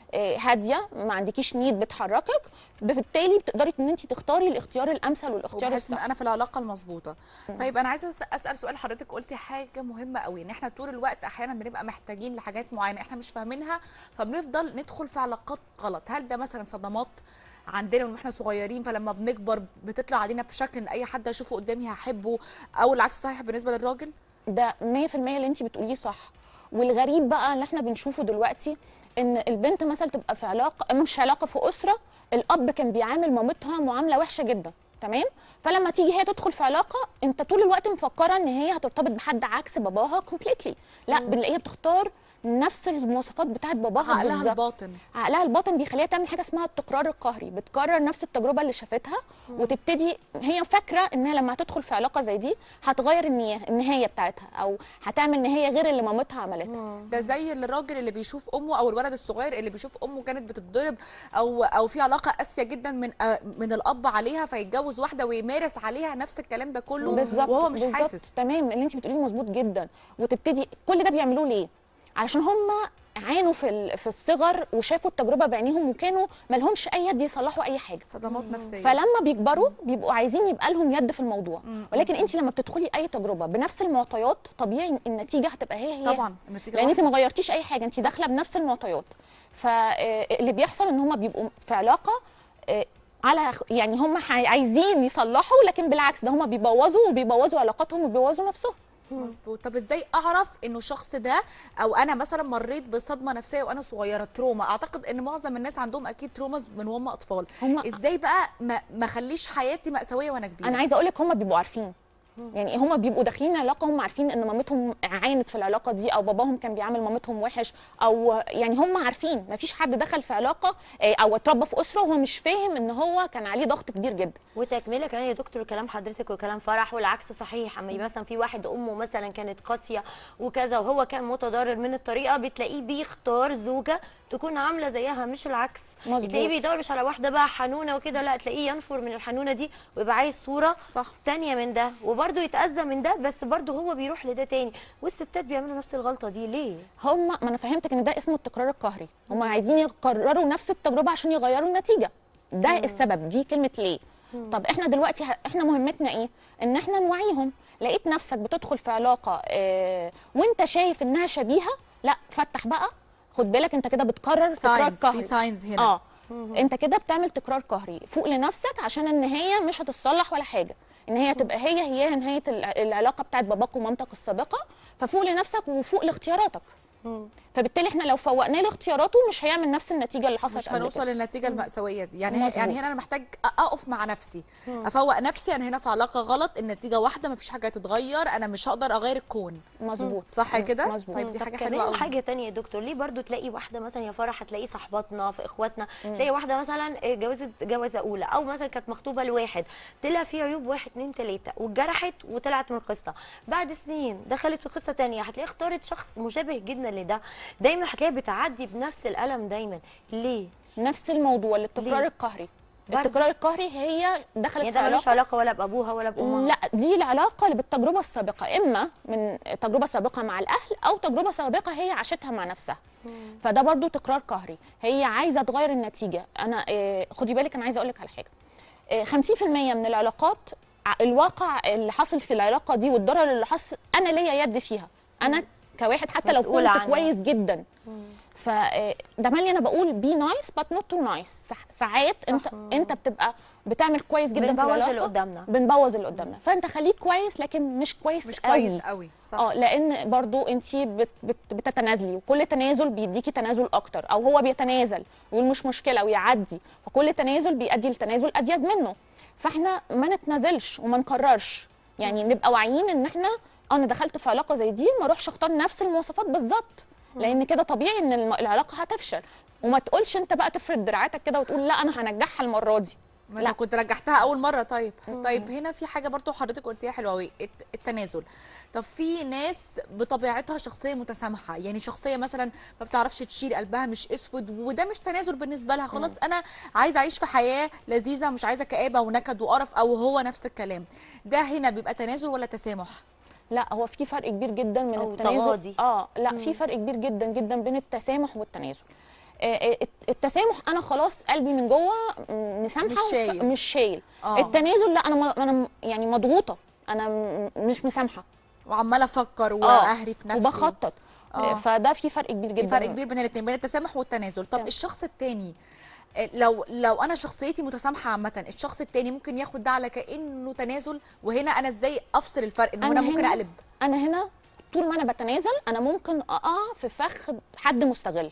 هاديه ما عندكيش نيد بتحركك بالتالي بتقدري ان انت تختاري الاختيار الامثل والاختيار وبحس ان الصح انا في العلاقه المظبوطه طيب انا عايزه أس- اسال سؤال حضرتك قلتي حاجه مهمه قوي ان احنا طول الوقت احيانا بنبقى محتاجين لحاجات معينه احنا مش فاهمينها فبنفضل ندخل في علاقات غلط هل ده مثلا صدمات عندنا من واحنا صغيرين فلما بنكبر بتطلع علينا بشكل ان اي حد اشوفه قدامي هحبه او العكس صحيح بالنسبه للراجل ده 100% اللي انت بتقوليه صح والغريب بقى اللي احنا بنشوفه دلوقتي ان البنت مثلا تبقى في علاقه مش علاقه في اسره الاب كان بيعامل مامتها معامله وحشه جدا تمام فلما تيجي هي تدخل في علاقه انت طول الوقت مفكره ان هي هترتبط بحد عكس باباها كومبليتلي لا بنلاقيها بتختار نفس المواصفات بتاعت باباها عقلها بالظبط. الباطن عقلها الباطن بيخليها تعمل حاجه اسمها التكرار القهري بتكرر نفس التجربه اللي شافتها وتبتدي هي فاكره انها لما هتدخل في علاقه زي دي هتغير النية النهايه بتاعتها او هتعمل نهايه غير اللي مامتها عملتها ده زي الراجل اللي بيشوف امه او الولد الصغير اللي بيشوف امه كانت بتتضرب او او في علاقه قاسيه جدا من آه، من الاب عليها فيتجوز واحده ويمارس عليها نفس الكلام ده كله بالظبط وهو مش بالظبط. حاسس تمام اللي انت بتقوليه مظبوط جدا وتبتدي كل ده بيعملوه ليه علشان هم عانوا في ال- في الصغر وشافوا التجربه بعينيهم وكانوا ما لهمش اي يد يصلحوا اي حاجه صدمات نفسيه فلما بيكبروا بيبقوا عايزين يبقى لهم يد في الموضوع ولكن انت لما بتدخلي اي تجربه بنفس المعطيات طبيعي النتيجه هتبقى هي هي طبعا النتيجه لان انت واحدة. ما غيرتيش اي حاجه انت داخله بنفس المعطيات فاللي بيحصل ان هم بيبقوا في علاقه آه، على يعني هم عايزين يصلحوا لكن بالعكس ده هم بيبوظوا وبيبوظوا علاقاتهم وبيبوظوا نفسهم مظبوط طب ازاي اعرف انه الشخص ده او انا مثلا مريت بصدمه نفسيه وانا صغيره تروما اعتقد ان معظم الناس عندهم اكيد تروما من وهم اطفال هم ازاي بقى ما ما اخليش حياتي مأساويه وانا كبيره انا عايزه اقول لك هم بيبقوا عارفين يعني هم بيبقوا داخلين علاقه هم عارفين ان مامتهم عانت في العلاقه دي او باباهم كان بيعامل مامتهم وحش او يعني هم عارفين ما فيش حد دخل في علاقه آه، او اتربى في اسره وهو مش فاهم ان هو كان عليه ضغط كبير جدا وتكمله كمان يا دكتور كلام حضرتك وكلام فرح والعكس صحيح اما يبقى مثلا في واحد امه مثلا كانت قاسيه وكذا وهو كان متضرر من الطريقه بتلاقيه بيختار زوجه تكون عامله زيها مش العكس مظبوط. تلاقيه بيدور مش على واحده بقى حنونه وكده لا تلاقيه ينفر من الحنونه دي ويبقى عايز صوره صح تانية من ده وبرده يتاذى من ده بس برده هو بيروح لده تاني والستات بيعملوا نفس الغلطه دي ليه هم ما انا فهمتك ان ده اسمه التكرار القهري هم عايزين يكرروا نفس التجربه عشان يغيروا النتيجه ده السبب دي كلمه ليه طب احنا دلوقتي ه- احنا مهمتنا ايه ان احنا نوعيهم لقيت نفسك بتدخل في علاقه اه وانت شايف انها شبيهه لا فتح بقى خد بالك انت كده بتكرر تكرار Signs، قهري في signs هنا. اه انت كده بتعمل تكرار قهري فوق لنفسك عشان النهايه مش هتتصلح ولا حاجه ان هي تبقى هي هي نهايه الع- العلاقه بتاعت باباك ومامتك السابقه ففوق لنفسك وفوق لاختياراتك فبالتالي احنا لو فوقناه لاختياراته مش هيعمل نفس النتيجه اللي حصلت مش قبل هنوصل كده. للنتيجه المأساويه دي يعني مظبوط. يعني هنا انا محتاج اقف مع نفسي افوق نفسي انا هنا في علاقه غلط النتيجه واحده مفيش حاجه تتغير انا مش هقدر اغير الكون مظبوط صح مم. كده مظبوط. طيب دي طب حاجه كمان حلوه قوي حاجه تانية يا دكتور ليه برضو تلاقي واحده مثلا يا فرح هتلاقي صاحباتنا في اخواتنا تلاقي واحده مثلا جوازت جوازه اولى او مثلا كانت مخطوبه لواحد طلع فيه عيوب واحد اتنين تلاته واتجرحت وطلعت من القصه بعد سنين دخلت في قصه تانية هتلاقي اختارت شخص مشابه جدا لده دايما هتلاقيها بتعدي بنفس الالم دايما ليه؟ نفس الموضوع التكرار ليه؟ القهري برضه؟ التكرار القهري هي دخلت يعني في ده ملوش علاقه علاقه ولا بابوها ولا بامها لا ليه العلاقه بالتجربه السابقه اما من تجربه سابقه مع الاهل او تجربه سابقه هي عاشتها مع نفسها فده برضو تكرار قهري هي عايزه تغير النتيجه انا آه، خدي بالك انا عايزه اقول لك على حاجه آه، 50% من العلاقات ع- الواقع اللي حاصل في العلاقه دي والضرر اللي حصل انا ليا يد فيها انا كواحد حتى لو مسؤولة كنت عنها. كويس جدا فده مالي انا بقول بي نايس بات نوت تو نايس ساعات انت انت بتبقى بتعمل كويس جدا في بنبوظ العلاقه اللي قدامنا. بنبوظ اللي قدامنا فانت خليك كويس لكن مش كويس مش قوي. كويس قوي صح اه لان برضو انت بت بت بتتنازلي وكل تنازل بيديكي تنازل اكتر او هو بيتنازل ويقول مش مشكله ويعدي فكل تنازل بيؤدي لتنازل ازيد منه فاحنا ما نتنازلش وما نكررش يعني نبقى واعيين ان احنا انا دخلت في علاقه زي دي ما اروحش اختار نفس المواصفات بالظبط لان كده طبيعي ان الم- العلاقه هتفشل وما تقولش انت بقى تفرد دراعاتك كده وتقول لا انا هنجحها المره دي ما انا كنت رجعتها اول مره طيب طيب هنا في حاجه برضو حضرتك قلتيها حلوه قوي الت- التنازل طب في ناس بطبيعتها شخصيه متسامحه يعني شخصيه مثلا ما بتعرفش تشيل قلبها مش اسود وده مش تنازل بالنسبه لها خلاص انا عايزه اعيش في حياه لذيذه مش عايزه كآبه ونكد وقرف او هو نفس الكلام ده هنا بيبقى تنازل ولا تسامح لا هو في فرق كبير جدا من أو التنازل تغاضي. اه لا في فرق كبير جدا جدا بين التسامح والتنازل آه، آه، التسامح انا خلاص قلبي من جوه م- مسامحه مش وف- شايل. مش شايل آه. التنازل لا انا م- انا م- يعني مضغوطه انا م- مش مسامحه وعماله افكر آه، واهري في نفسي وبخطط آه. آه. فده في فرق كبير جدا في فرق كبير بين الاثنين بين التسامح والتنازل طب الشخص التاني آه، لو لو انا شخصيتي متسامحه عامه الشخص التاني ممكن ياخد ده على كانه تنازل وهنا انا ازاي افصل الفرق ان أنا انا ممكن هنا- اقلب انا هنا طول ما انا بتنازل انا ممكن اقع في فخ حد مستغل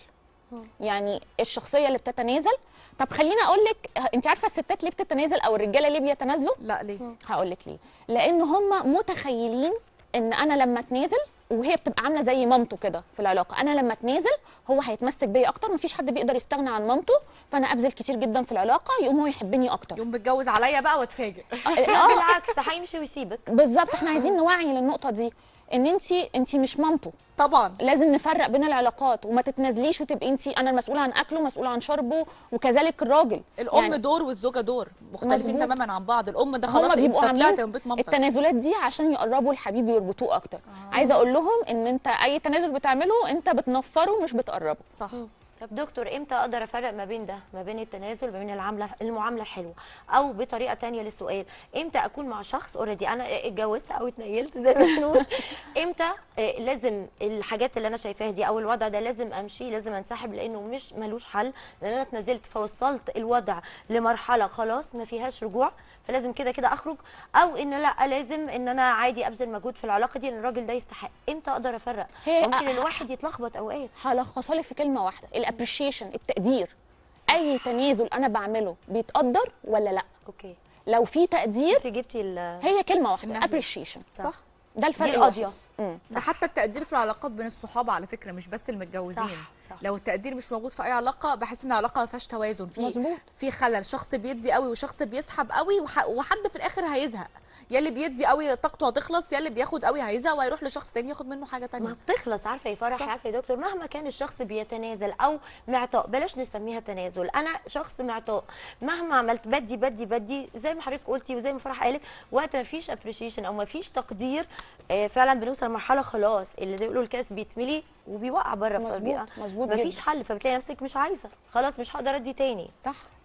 يعني الشخصيه اللي بتتنازل طب خليني اقول لك انت عارفه الستات ليه بتتنازل او الرجاله ليه بيتنازلوا لا ليه هقول لك ليه لان هم متخيلين ان انا لما اتنازل وهي بتبقى عامله زي مامته كده في العلاقه انا لما اتنازل هو هيتمسك بيا اكتر مفيش حد بيقدر يستغنى عن مامته فانا ابذل كتير جدا في العلاقه يقوم هو يحبني اكتر يقوم متجوز عليا بقى واتفاجئ اه بالعكس هيمشي ويسيبك بالظبط احنا عايزين نوعي للنقطه دي ان انت انت مش مامته طبعا لازم نفرق بين العلاقات وما تتنازليش وتبقي انت انا المسؤوله عن اكله مسؤوله عن شربه وكذلك الراجل الام يعني دور والزوجه دور مختلفين مظبوط. تماما عن بعض الام ده هما خلاص انت بيبقوا طلعت عاملين من بيت مامتك التنازلات دي عشان يقربوا الحبيب ويربطوه اكتر آه. عايزه اقول لهم ان انت اي تنازل بتعمله انت بتنفره مش بتقربه صح طب دكتور امتى اقدر افرق ما بين ده ما بين التنازل ما بين العامله المعامله الحلوه او بطريقه تانية للسؤال امتى اكون مع شخص اوريدي انا اتجوزت او اتنيلت زي ما بنقول امتى آه، لازم الحاجات اللي انا شايفاها دي او الوضع ده لازم امشي لازم انسحب لانه مش ملوش حل لان انا اتنازلت فوصلت الوضع لمرحله خلاص ما فيهاش رجوع فلازم كده كده اخرج او ان لا لازم ان انا عادي ابذل مجهود في العلاقه دي لان الراجل ده يستحق امتى اقدر افرق هي- ممكن الواحد يتلخبط اوقات هلخصها لك في كلمه واحده الابريشيشن التقدير اي تنازل انا بعمله بيتقدر ولا لا اوكي لو في تقدير انت جبتي ال هي كلمه واحده النهي. ابريشيشن صح ده الفرق دي القاضية. الوحيد. مم. ده حتى التقدير في العلاقات بين الصحاب على فكره مش بس المتجوزين صح، صح. لو التقدير مش موجود في اي علاقه بحس ان العلاقه ما فيهاش توازن في مظبوط. في خلل شخص بيدي قوي وشخص بيسحب قوي وح- وحد في الاخر هيزهق يا اللي بيدي قوي طاقته هتخلص يا اللي بياخد قوي هيزهق وهيروح لشخص تاني ياخد منه حاجه ما تانية بتخلص عارفه يا فرح صح. عارفه يا دكتور مهما كان الشخص بيتنازل او معطاء بلاش نسميها تنازل انا شخص معطاء مهما عملت بدي بدي بدي زي ما حضرتك قلتي وزي ما فرح قالت وقت ما فيش ابريشيشن او ما فيش تقدير آه، فعلا بنوصل لمرحله خلاص اللي بيقولوا الكاس بيتملي وبيوقع بره مظبوط، فبيبقى مظبوط ما فيش جدا. حل فبتلاقي نفسك مش عايزه خلاص مش هقدر ادي تاني صح صح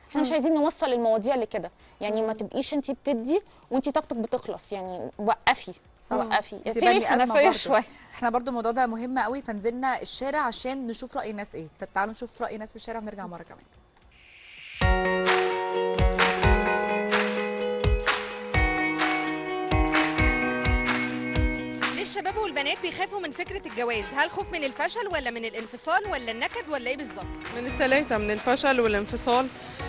احنا مش مم. عايزين نوصل المواضيع لكده يعني ما تبقيش انت بتدي وانت طاقتك بتخلص يعني وقفي صح. وقفي انت في بني آدمة حنفيه برضو. شويه احنا برضو الموضوع ده مهم قوي فنزلنا الشارع عشان نشوف راي الناس ايه طب تعالوا نشوف راي الناس في الشارع ونرجع مره كمان ليه الشباب والبنات بيخافوا من فكره الجواز هل خوف من الفشل ولا من الانفصال ولا النكد ولا ايه بالظبط من التلاتة من الفشل والانفصال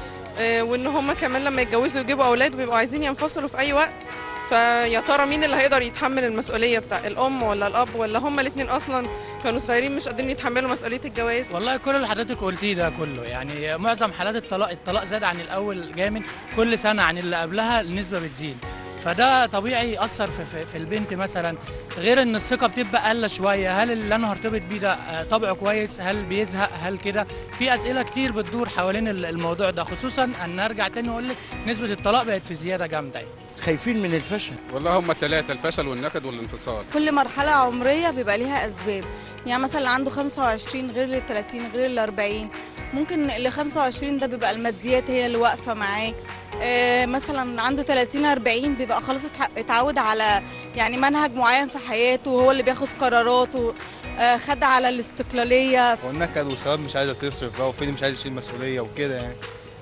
آه، وان هما كمان لما يتجوزوا يجيبوا اولاد وبيبقوا عايزين ينفصلوا في اي وقت فيا ترى مين اللي هيقدر يتحمل المسؤوليه بتاع الام ولا الاب ولا هما الاثنين اصلا كانوا صغيرين مش قادرين يتحملوا مسؤوليه الجواز والله كل اللي حضرتك قلتيه ده كله يعني معظم حالات الطلاق الطلاق زاد عن الاول جامد كل سنه عن اللي قبلها النسبه بتزيد فده طبيعي ياثر في, في, في البنت مثلا غير ان الثقه بتبقى قله شويه هل اللي انا هرتبط بيه ده آه، طبعه كويس هل بيزهق هل كده في اسئله كتير بتدور حوالين ال- الموضوع ده خصوصا ان ارجع تاني واقول لك نسبه الطلاق بقت في زياده جامده يعني. خايفين من الفشل والله هم الثلاثة الفشل والنكد والانفصال كل مرحلة عمرية بيبقى ليها أسباب يعني مثلا اللي عنده 25 غير ال 30 غير ال 40 ممكن اللي 25 ده بيبقى الماديات هي اللي واقفة معاه آه، مثلا عنده 30 40 بيبقى خلاص اتح- اتعود على يعني منهج معين في حياته هو اللي بياخد قراراته آه، خد على الاستقلالية والنكد والشباب مش عايزه تصرف بقى وفين مش عايز يشيل مسؤوليه وكده يعني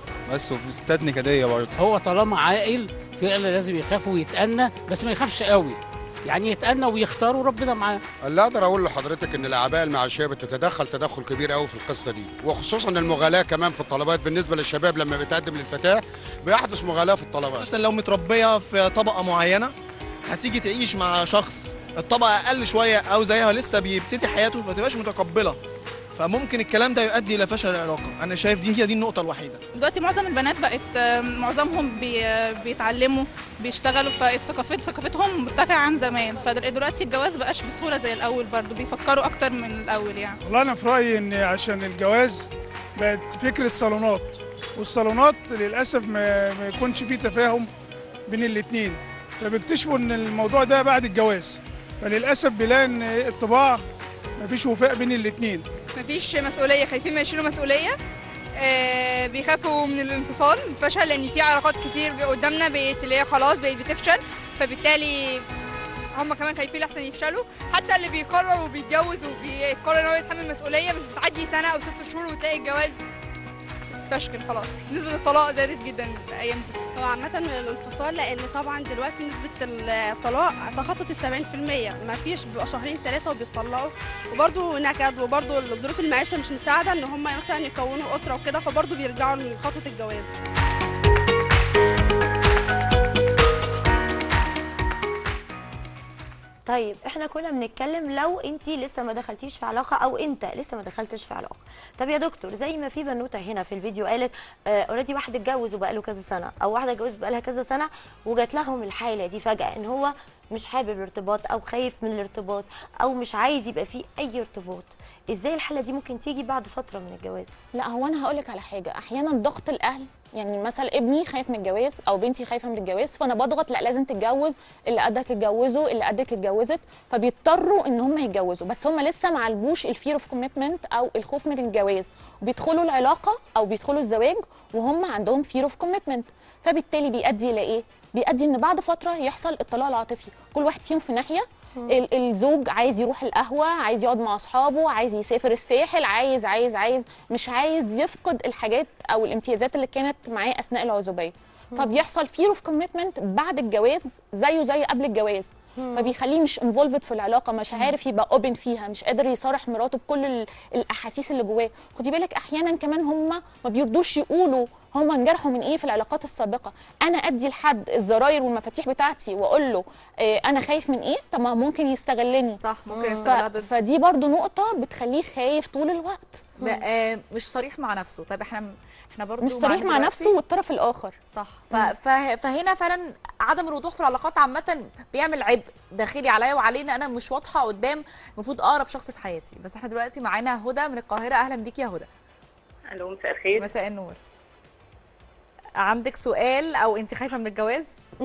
بس وفي ستات نكديه برضه هو طالما عاقل فعلا لازم يخاف ويتأنى بس ما يخافش قوي يعني يتأنى ويختار وربنا معاه اللي اقدر اقول لحضرتك ان الاعباء المعاشيه بتتدخل تدخل كبير قوي في القصه دي وخصوصا المغالاه كمان في الطلبات بالنسبه للشباب لما بيتقدم للفتاه بيحدث مغالاه في الطلبات مثلا لو متربيه في طبقه معينه هتيجي تعيش مع شخص الطبقه اقل شويه او زيها لسه بيبتدي حياته ما تبقاش متقبله فممكن الكلام ده يؤدي الى فشل العلاقه انا شايف دي هي دي النقطه الوحيده دلوقتي معظم البنات بقت آه، معظمهم بي آه، بيتعلموا بيشتغلوا فالثقافات ثقافتهم مرتفعة عن زمان فدلوقتي الجواز بقاش بسهولة زي الأول برضو بيفكروا أكتر من الأول يعني والله انا في رايي ان عشان الجواز بقت فكره صالونات والصالونات للاسف ما, ما يكونش فيه تفاهم بين الاثنين فبيكتشفوا ان الموضوع ده بعد الجواز فللاسف بيلاقي ان الطباع ما فيش وفاء بين الاثنين مفيش مسؤوليه خايفين ما يشيلوا مسؤوليه آه بيخافوا من الانفصال الفشل لان في علاقات كتير قدامنا بقت اللي هي خلاص بقت بتفشل فبالتالي هم كمان خايفين لحسن يفشلوا حتى اللي بيقرر وبيتجوز وبيقرر ان هو يتحمل مسؤوليه مش بتعدي سنه او ست شهور وتلاقي الجواز تشكل خلاص نسبه الطلاق زادت جدا الايام دي هو عامة من الانفصال لأن طبعا دلوقتي نسبة الطلاق تخطت السبعين في المية ما فيش بيبقى شهرين ثلاثة وبيطلقوا وبرضه نكد وبرضه ظروف المعيشة مش مساعدة إن هم مثلا يكونوا أسرة وكده فبرضه بيرجعوا لخطوة الجواز طيب احنا كنا بنتكلم لو انت لسه ما دخلتيش في علاقه او انت لسه ما دخلتش في علاقه طب يا دكتور زي ما في بنوته هنا في الفيديو قالت اوريدي واحد اتجوز وبقاله كذا سنه او واحده اتجوزت بقالها كذا سنه وجات لهم الحاله دي فجاه ان هو مش حابب الارتباط او خايف من الارتباط او مش عايز يبقى فيه اي ارتباط ازاي الحاله دي ممكن تيجي بعد فتره من الجواز لا هو انا هقول لك على حاجه احيانا ضغط الاهل يعني مثلا ابني خايف من الجواز او بنتي خايفه من الجواز فانا بضغط لا لازم تتجوز اللي قدك اتجوزوا اللي قدك اتجوزت فبيضطروا ان هم يتجوزوا بس هم لسه ما عالجوش الفير اوف كوميتمنت او الخوف من الجواز وبيدخلوا العلاقه او بيدخلوا الزواج وهم عندهم فير اوف كوميتمنت فبالتالي بيؤدي الى ايه بيؤدي ان بعد فتره يحصل الطلاق العاطفي كل واحد فيهم في ناحيه ال- الزوج عايز يروح القهوه عايز يقعد مع اصحابه عايز يسافر الساحل عايز عايز عايز مش عايز يفقد الحاجات او الامتيازات اللي كانت معاه اثناء العزوبيه فبيحصل فير اوف كوميتمنت بعد الجواز زيه زي قبل الجواز فبيخليه مش انفولفد في العلاقه مش عارف يبقى اوبن فيها مش قادر يصارح مراته بكل ال- الاحاسيس اللي جواه خدي بالك احيانا كمان هم ما بيرضوش يقولوا هم انجرحوا من ايه في العلاقات السابقه انا ادي لحد الزراير والمفاتيح بتاعتي واقول له إيه انا خايف من ايه طب ما ممكن يستغلني صح ممكن ف- يستغلها ضد. فدي برضو نقطه بتخليه خايف طول الوقت بقى مش صريح مع نفسه طيب احنا احنا برضو مش صريح معانا مع دلوقتي- نفسه والطرف الاخر صح ف... فه... فهنا فعلا عدم الوضوح في العلاقات عامه بيعمل عبء داخلي عليا وعلينا انا مش واضحه قدام المفروض اقرب شخص في حياتي بس احنا دلوقتي معانا هدى من القاهره اهلا بيكي يا هدى الو مساء الخير مساء النور عندك سؤال او انت خايفه من الجواز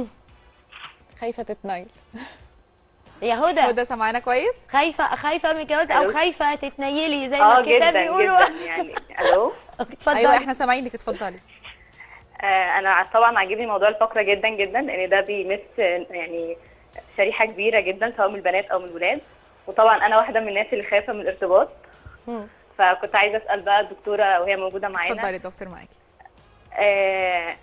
خايفه تتنيل يا هدى هدى سامعانا كويس خايفه خايفه من الجواز او ألو؟ خايفه تتنيلي زي ما اه الكتاب جدا بيقولوا جدا يعني الو اتفضلي ايوه احنا سامعينك اتفضلي آه، انا طبعا عاجبني موضوع الفقره جدا جدا لان ده بيمس آه، يعني شريحه كبيره جدا سواء من البنات او من الولاد وطبعا انا واحده من الناس اللي خايفه من الارتباط فكنت عايزه اسال بقى الدكتوره وهي موجوده معانا اتفضلي دكتور معاكي آه،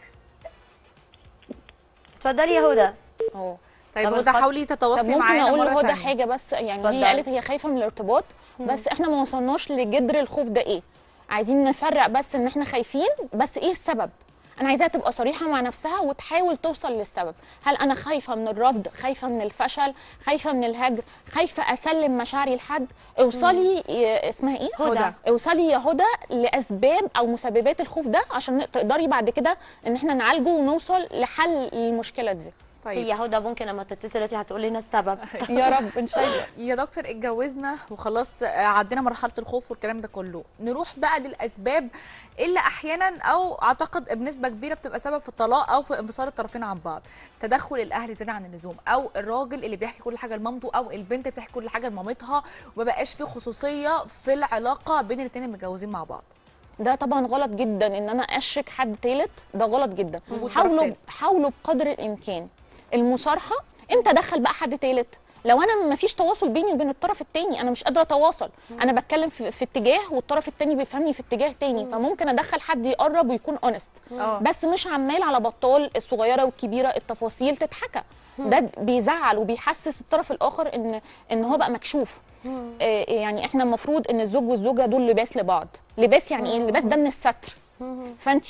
اتفضلي يا هدى اهو طيب طب هدى الخط- حاولي تتواصلي طب ممكن معانا اقول مرة لهدى تانية. حاجه بس يعني اتفضلي. هي قالت هي خايفه من الارتباط بس احنا ما وصلناش لجذر الخوف ده ايه عايزين نفرق بس ان احنا خايفين بس ايه السبب انا عايزاها تبقى صريحه مع نفسها وتحاول توصل للسبب هل انا خايفه من الرفض خايفه من الفشل خايفه من الهجر خايفه اسلم مشاعري لحد اوصلي إيه اسمها ايه هدى. اوصلي يا هدى لاسباب او مسببات الخوف ده عشان تقدري بعد كده ان احنا نعالجه ونوصل لحل المشكله دي طيب. هي هدى ممكن لما تتصل دلوقتي هتقول لنا السبب يا رب ان شاء الله يا دكتور اتجوزنا وخلاص آه، عدينا مرحله الخوف والكلام ده كله نروح بقى للاسباب اللي احيانا او اعتقد بنسبه كبيره بتبقى سبب في الطلاق او في انفصال الطرفين عن بعض تدخل الاهل زياده عن اللزوم او الراجل اللي بيحكي كل حاجه لمامته او البنت اللي بتحكي كل حاجه لمامتها وما بقاش في خصوصيه في العلاقه بين الاثنين المتجوزين مع بعض ده طبعا غلط جدا ان انا اشرك حد تالت ده غلط جدا وجود طرف حاولوا تالت. حاولوا بقدر الامكان المصارحه امتى ادخل بقى حد تالت لو انا ما فيش تواصل بيني وبين الطرف التاني انا مش قادره اتواصل انا بتكلم في, في اتجاه والطرف التاني بيفهمني في اتجاه تاني فممكن ادخل حد يقرب ويكون اونست آه. بس مش عمال على بطال الصغيره والكبيره التفاصيل تتحكى ده بيزعل وبيحسس الطرف الاخر ان ان هو بقى مكشوف آه، يعني احنا المفروض ان الزوج والزوجه دول لباس لبعض لباس يعني ايه اللباس ده من الستر فانت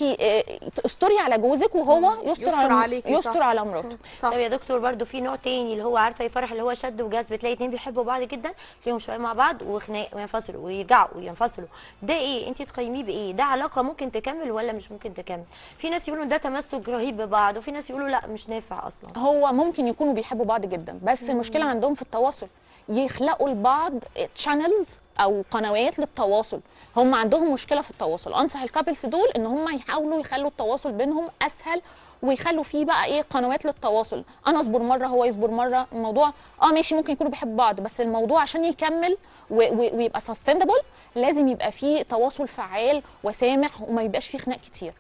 استري على جوزك وهو يستر, يستر على عليكي، يستر صح. على مراته طب يا دكتور برضو في نوع تاني اللي هو عارفه يفرح اللي هو شد وجذب تلاقي اتنين بيحبوا بعض جدا تلاقيهم شويه مع بعض وخناق وينفصلوا ويرجعوا وينفصلوا ده ايه انت تقيميه بايه ده علاقه ممكن تكمل ولا مش ممكن تكمل في ناس يقولوا ده تمسك رهيب ببعض وفي ناس يقولوا لا مش نافع اصلا هو ممكن يكونوا بيحبوا بعض جدا بس المشكله عندهم في التواصل يخلقوا لبعض تشانلز او قنوات للتواصل هم عندهم مشكله في التواصل انصح الكابلز دول ان هم يحاولوا يخلوا التواصل بينهم اسهل ويخلوا فيه بقى ايه قنوات للتواصل انا اصبر مره هو يصبر مره الموضوع اه ماشي ممكن يكونوا بيحبوا بعض بس الموضوع عشان يكمل و- و- ويبقى سستينبل لازم يبقى فيه تواصل فعال وسامح وما يبقاش فيه خناق كتير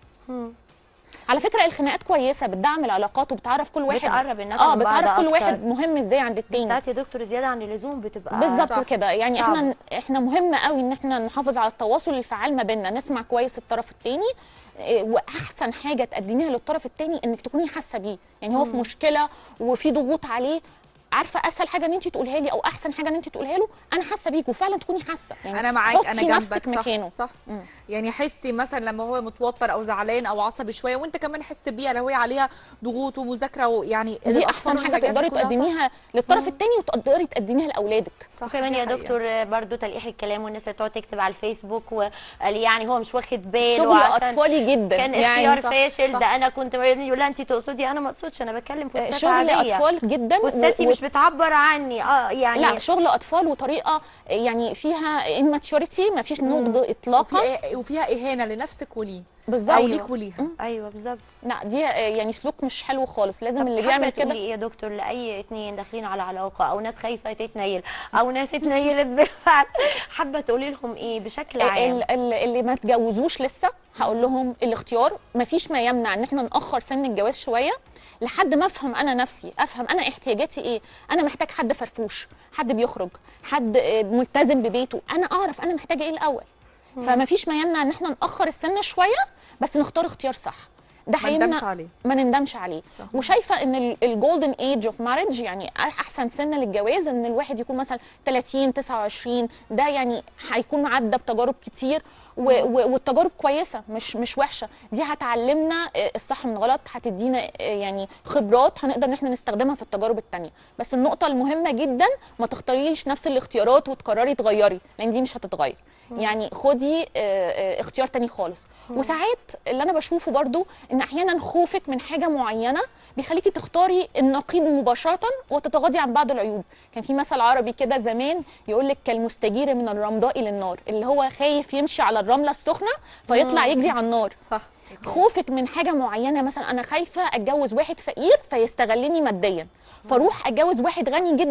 على فكره الخناقات كويسه بتدعم العلاقات وبتعرف كل واحد بتقرب الناس اه من بعض بتعرف كل أكتر. واحد مهم ازاي عند التاني ساعات يا دكتور زياده عن اللزوم بتبقى بالظبط صح. كده يعني صعب. احنا احنا مهم قوي ان احنا نحافظ على التواصل الفعال ما بيننا نسمع كويس الطرف التاني إيه، واحسن حاجه تقدميها للطرف التاني انك تكوني حاسه بيه يعني هو في مم. مشكله وفي ضغوط عليه عارفه اسهل حاجه ان انت تقولها لي او احسن حاجه ان انت تقولها له انا حاسه بيك وفعلا تكوني حاسه يعني انا معاك انا حطي جنبك نفسك صح مكانه صح يعني حسي مثلا لما هو متوتر او زعلان او عصبي شويه وانت كمان حس بيها لو هي عليها ضغوط ومذاكره ويعني دي الأطفال احسن حاجه والحاجات دي تقدري كلها صح. تقدميها للطرف التاني وتقدري تقدميها لاولادك صح وكمان دي يا حقيقة. دكتور برضو تلقيح الكلام والناس اللي تقعد تكتب على الفيسبوك وقال يعني هو مش واخد باله شغل عشان أطفالي جدا. كان يعني اختيار صح، فاشل صح. ده انا كنت يقول لها انت تقصدي انا ما اقصدش انا بتكلم بوستات شغل عاديه أطفال جدا و- بوستاتي و- مش بتعبر عني اه يعني لا شغل اطفال وطريقه يعني فيها immaturity ما فيش نضج اطلاقا وفيها- وفيها اهانه لنفسك وليه بالظبط او ليك وليها ايوه بالظبط لا دي يعني سلوك مش حلو خالص لازم اللي حابة بيعمل تقولي كده ايه يا دكتور لاي اتنين داخلين على علاقه او ناس خايفه تتنيل او ناس اتنيلت بالفعل حابه تقولي لهم ايه بشكل عام ال- ال- اللي ما اتجوزوش لسه هقول لهم الاختيار مفيش ما يمنع ان احنا ناخر سن الجواز شويه لحد ما افهم انا نفسي افهم انا احتياجاتي ايه انا محتاج حد فرفوش حد بيخرج حد آه، ملتزم ببيته انا اعرف انا محتاجه ايه الاول مم. فمفيش ما يمنع ان احنا ناخر السن شويه بس نختار اختيار صح ده ما هيمنع ندمش عليه. ما نندمش عليه صح. وشايفه ان الجولدن ايج اوف مارج يعني احسن سن للجواز ان الواحد يكون مثلا 30 29 ده يعني هيكون عدى بتجارب كتير و و والتجارب كويسه مش مش وحشه دي هتعلمنا آه، الصح من الغلط هتدينا آه، يعني خبرات هنقدر ان احنا نستخدمها في التجارب التانية بس النقطه المهمه جدا ما تختاريش نفس الاختيارات وتقرري تغيري لان دي مش هتتغير مم. يعني خدي آه، آه، اختيار تاني خالص مم. وساعات اللي انا بشوفه برضو ان احيانا خوفك من حاجه معينه بيخليكي تختاري النقيض مباشره وتتغاضي عن بعض العيوب كان في مثل عربي كده زمان يقول لك كالمستجير من الرمضاء للنار اللي هو خايف يمشي على الرمله السخنه فيطلع مم. يجري على النار صح خوفك من حاجه معينه مثلا انا خايفه اتجوز واحد فقير فيستغلني ماديا فاروح اتجوز واحد غني جدا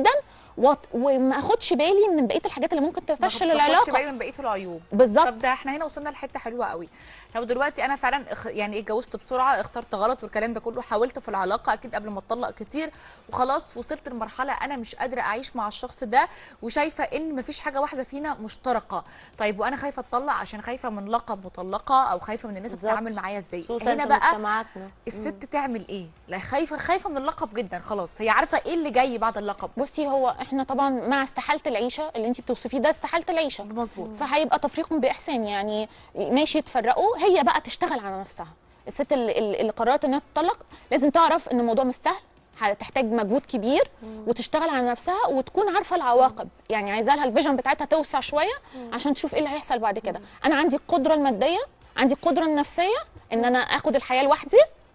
وط- وما اخدش بالي من بقيه الحاجات اللي ممكن تفشل ما باخدش العلاقه بالي من بقيه العيوب بالظبط طب ده احنا هنا وصلنا لحته حلوه قوي لو دلوقتي انا فعلا اخ... يعني اتجوزت بسرعه اخترت غلط والكلام ده كله حاولت في العلاقه اكيد قبل ما اتطلق كتير وخلاص وصلت لمرحله انا مش قادره اعيش مع الشخص ده وشايفه ان مفيش حاجه واحده فينا مشتركه طيب وانا خايفه اتطلق عشان خايفه من لقب مطلقه او خايفه من الناس بالظبط. تتعامل معايا ازاي خصوصا هنا في بقى مجتمعاتنا. الست تعمل ايه لا خايفه خايفه من اللقب جدا خلاص هي عارفه ايه اللي جاي بعد اللقب بصي هو احنا طبعا مع استحاله العيشه اللي انت بتوصفيه ده استحاله العيشه مظبوط فهيبقى تفريق باحسان يعني ماشي يتفرقوا هي بقى تشتغل على نفسها الست اللي, اللي قررت انها تطلق لازم تعرف ان الموضوع مش سهل هتحتاج مجهود كبير وتشتغل على نفسها وتكون عارفه العواقب يعني عايزه لها الفيجن بتاعتها توسع شويه عشان تشوف ايه اللي هيحصل بعد كده انا عندي القدره الماديه عندي القدره النفسيه ان انا اخد الحياه لوحدي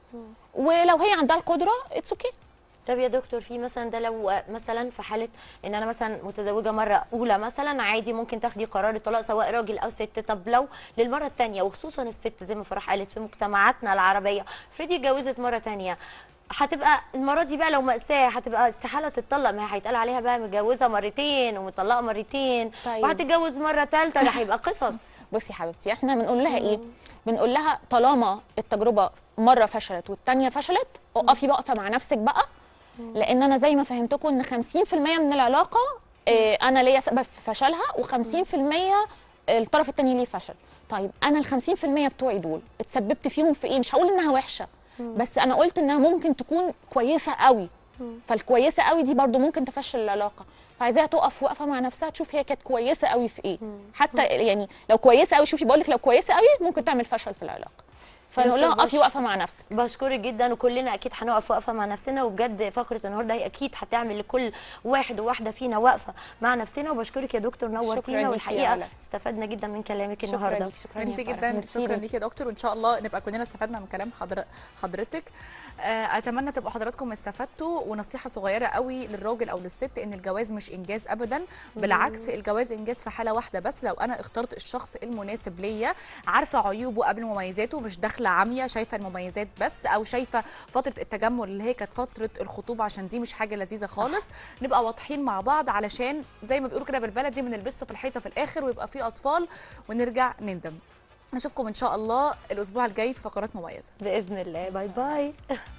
ولو هي عندها القدره اتس اوكي طب يا دكتور في مثلا ده لو مثلا في حاله ان انا مثلا متزوجه مره اولى مثلا عادي ممكن تاخدي قرار الطلاق سواء راجل او ست طب لو للمره الثانيه وخصوصا الست زي ما فرح قالت في مجتمعاتنا العربيه افرضي اتجوزت مره ثانيه هتبقى المره دي بقى لو مأساة هتبقى استحاله تتطلق ما هي هيتقال عليها بقى متجوزه مرتين ومطلقه مرتين طيب. وهتتجوز مره ثالثه ده هيبقى قصص بصي يا حبيبتي احنا بنقول لها ايه بنقول لها طالما التجربه مره فشلت والتانيه فشلت اقفي واقفه مع نفسك بقى لان انا زي ما فهمتكم ان 50% من العلاقه اه انا ليا سبب في فشلها و50% الطرف التاني ليه فشل طيب انا ال 50% بتوعي دول اتسببت فيهم في ايه مش هقول انها وحشه بس انا قلت انها ممكن تكون كويسه قوي فالكويسه قوي دي برضو ممكن تفشل العلاقه فعايزاها تقف واقفه مع نفسها تشوف هي كانت كويسه قوي في ايه حتى يعني لو كويسه قوي شوفي بقول لك لو كويسه قوي ممكن تعمل فشل في العلاقه فنقول لها دكتور قفي بش- واقفه مع نفسك بشكرك جدا وكلنا اكيد هنقف واقفه مع نفسنا وبجد فقره النهارده هي اكيد هتعمل لكل واحد وواحده فينا واقفه مع نفسنا وبشكرك يا دكتور شكراً نورتينا ليكي يا والحقيقه علا. استفدنا جدا من كلامك شكراً النهارده ليكي، شكراً ميرسي جدا شكرا ليك يا دكتور وان شاء الله نبقى كلنا استفدنا من كلام حضر... حضرتك آه، اتمنى تبقوا حضراتكم استفدتوا ونصيحه صغيره قوي للراجل او للست ان الجواز مش انجاز ابدا بالعكس الجواز انجاز في حاله واحده بس لو انا اخترت الشخص المناسب ليا عارفه عيوبه قبل مميزاته مش داخله عاميه شايفه المميزات بس او شايفه فتره التجمل اللي هي كانت فتره الخطوبه عشان دي مش حاجه لذيذه خالص نبقى واضحين مع بعض علشان زي ما بيقولوا كده بالبلدي ما نلبسش في الحيطه في الاخر ويبقى في اطفال ونرجع نندم نشوفكم ان شاء الله الاسبوع الجاي في فقرات مميزه باذن الله باي باي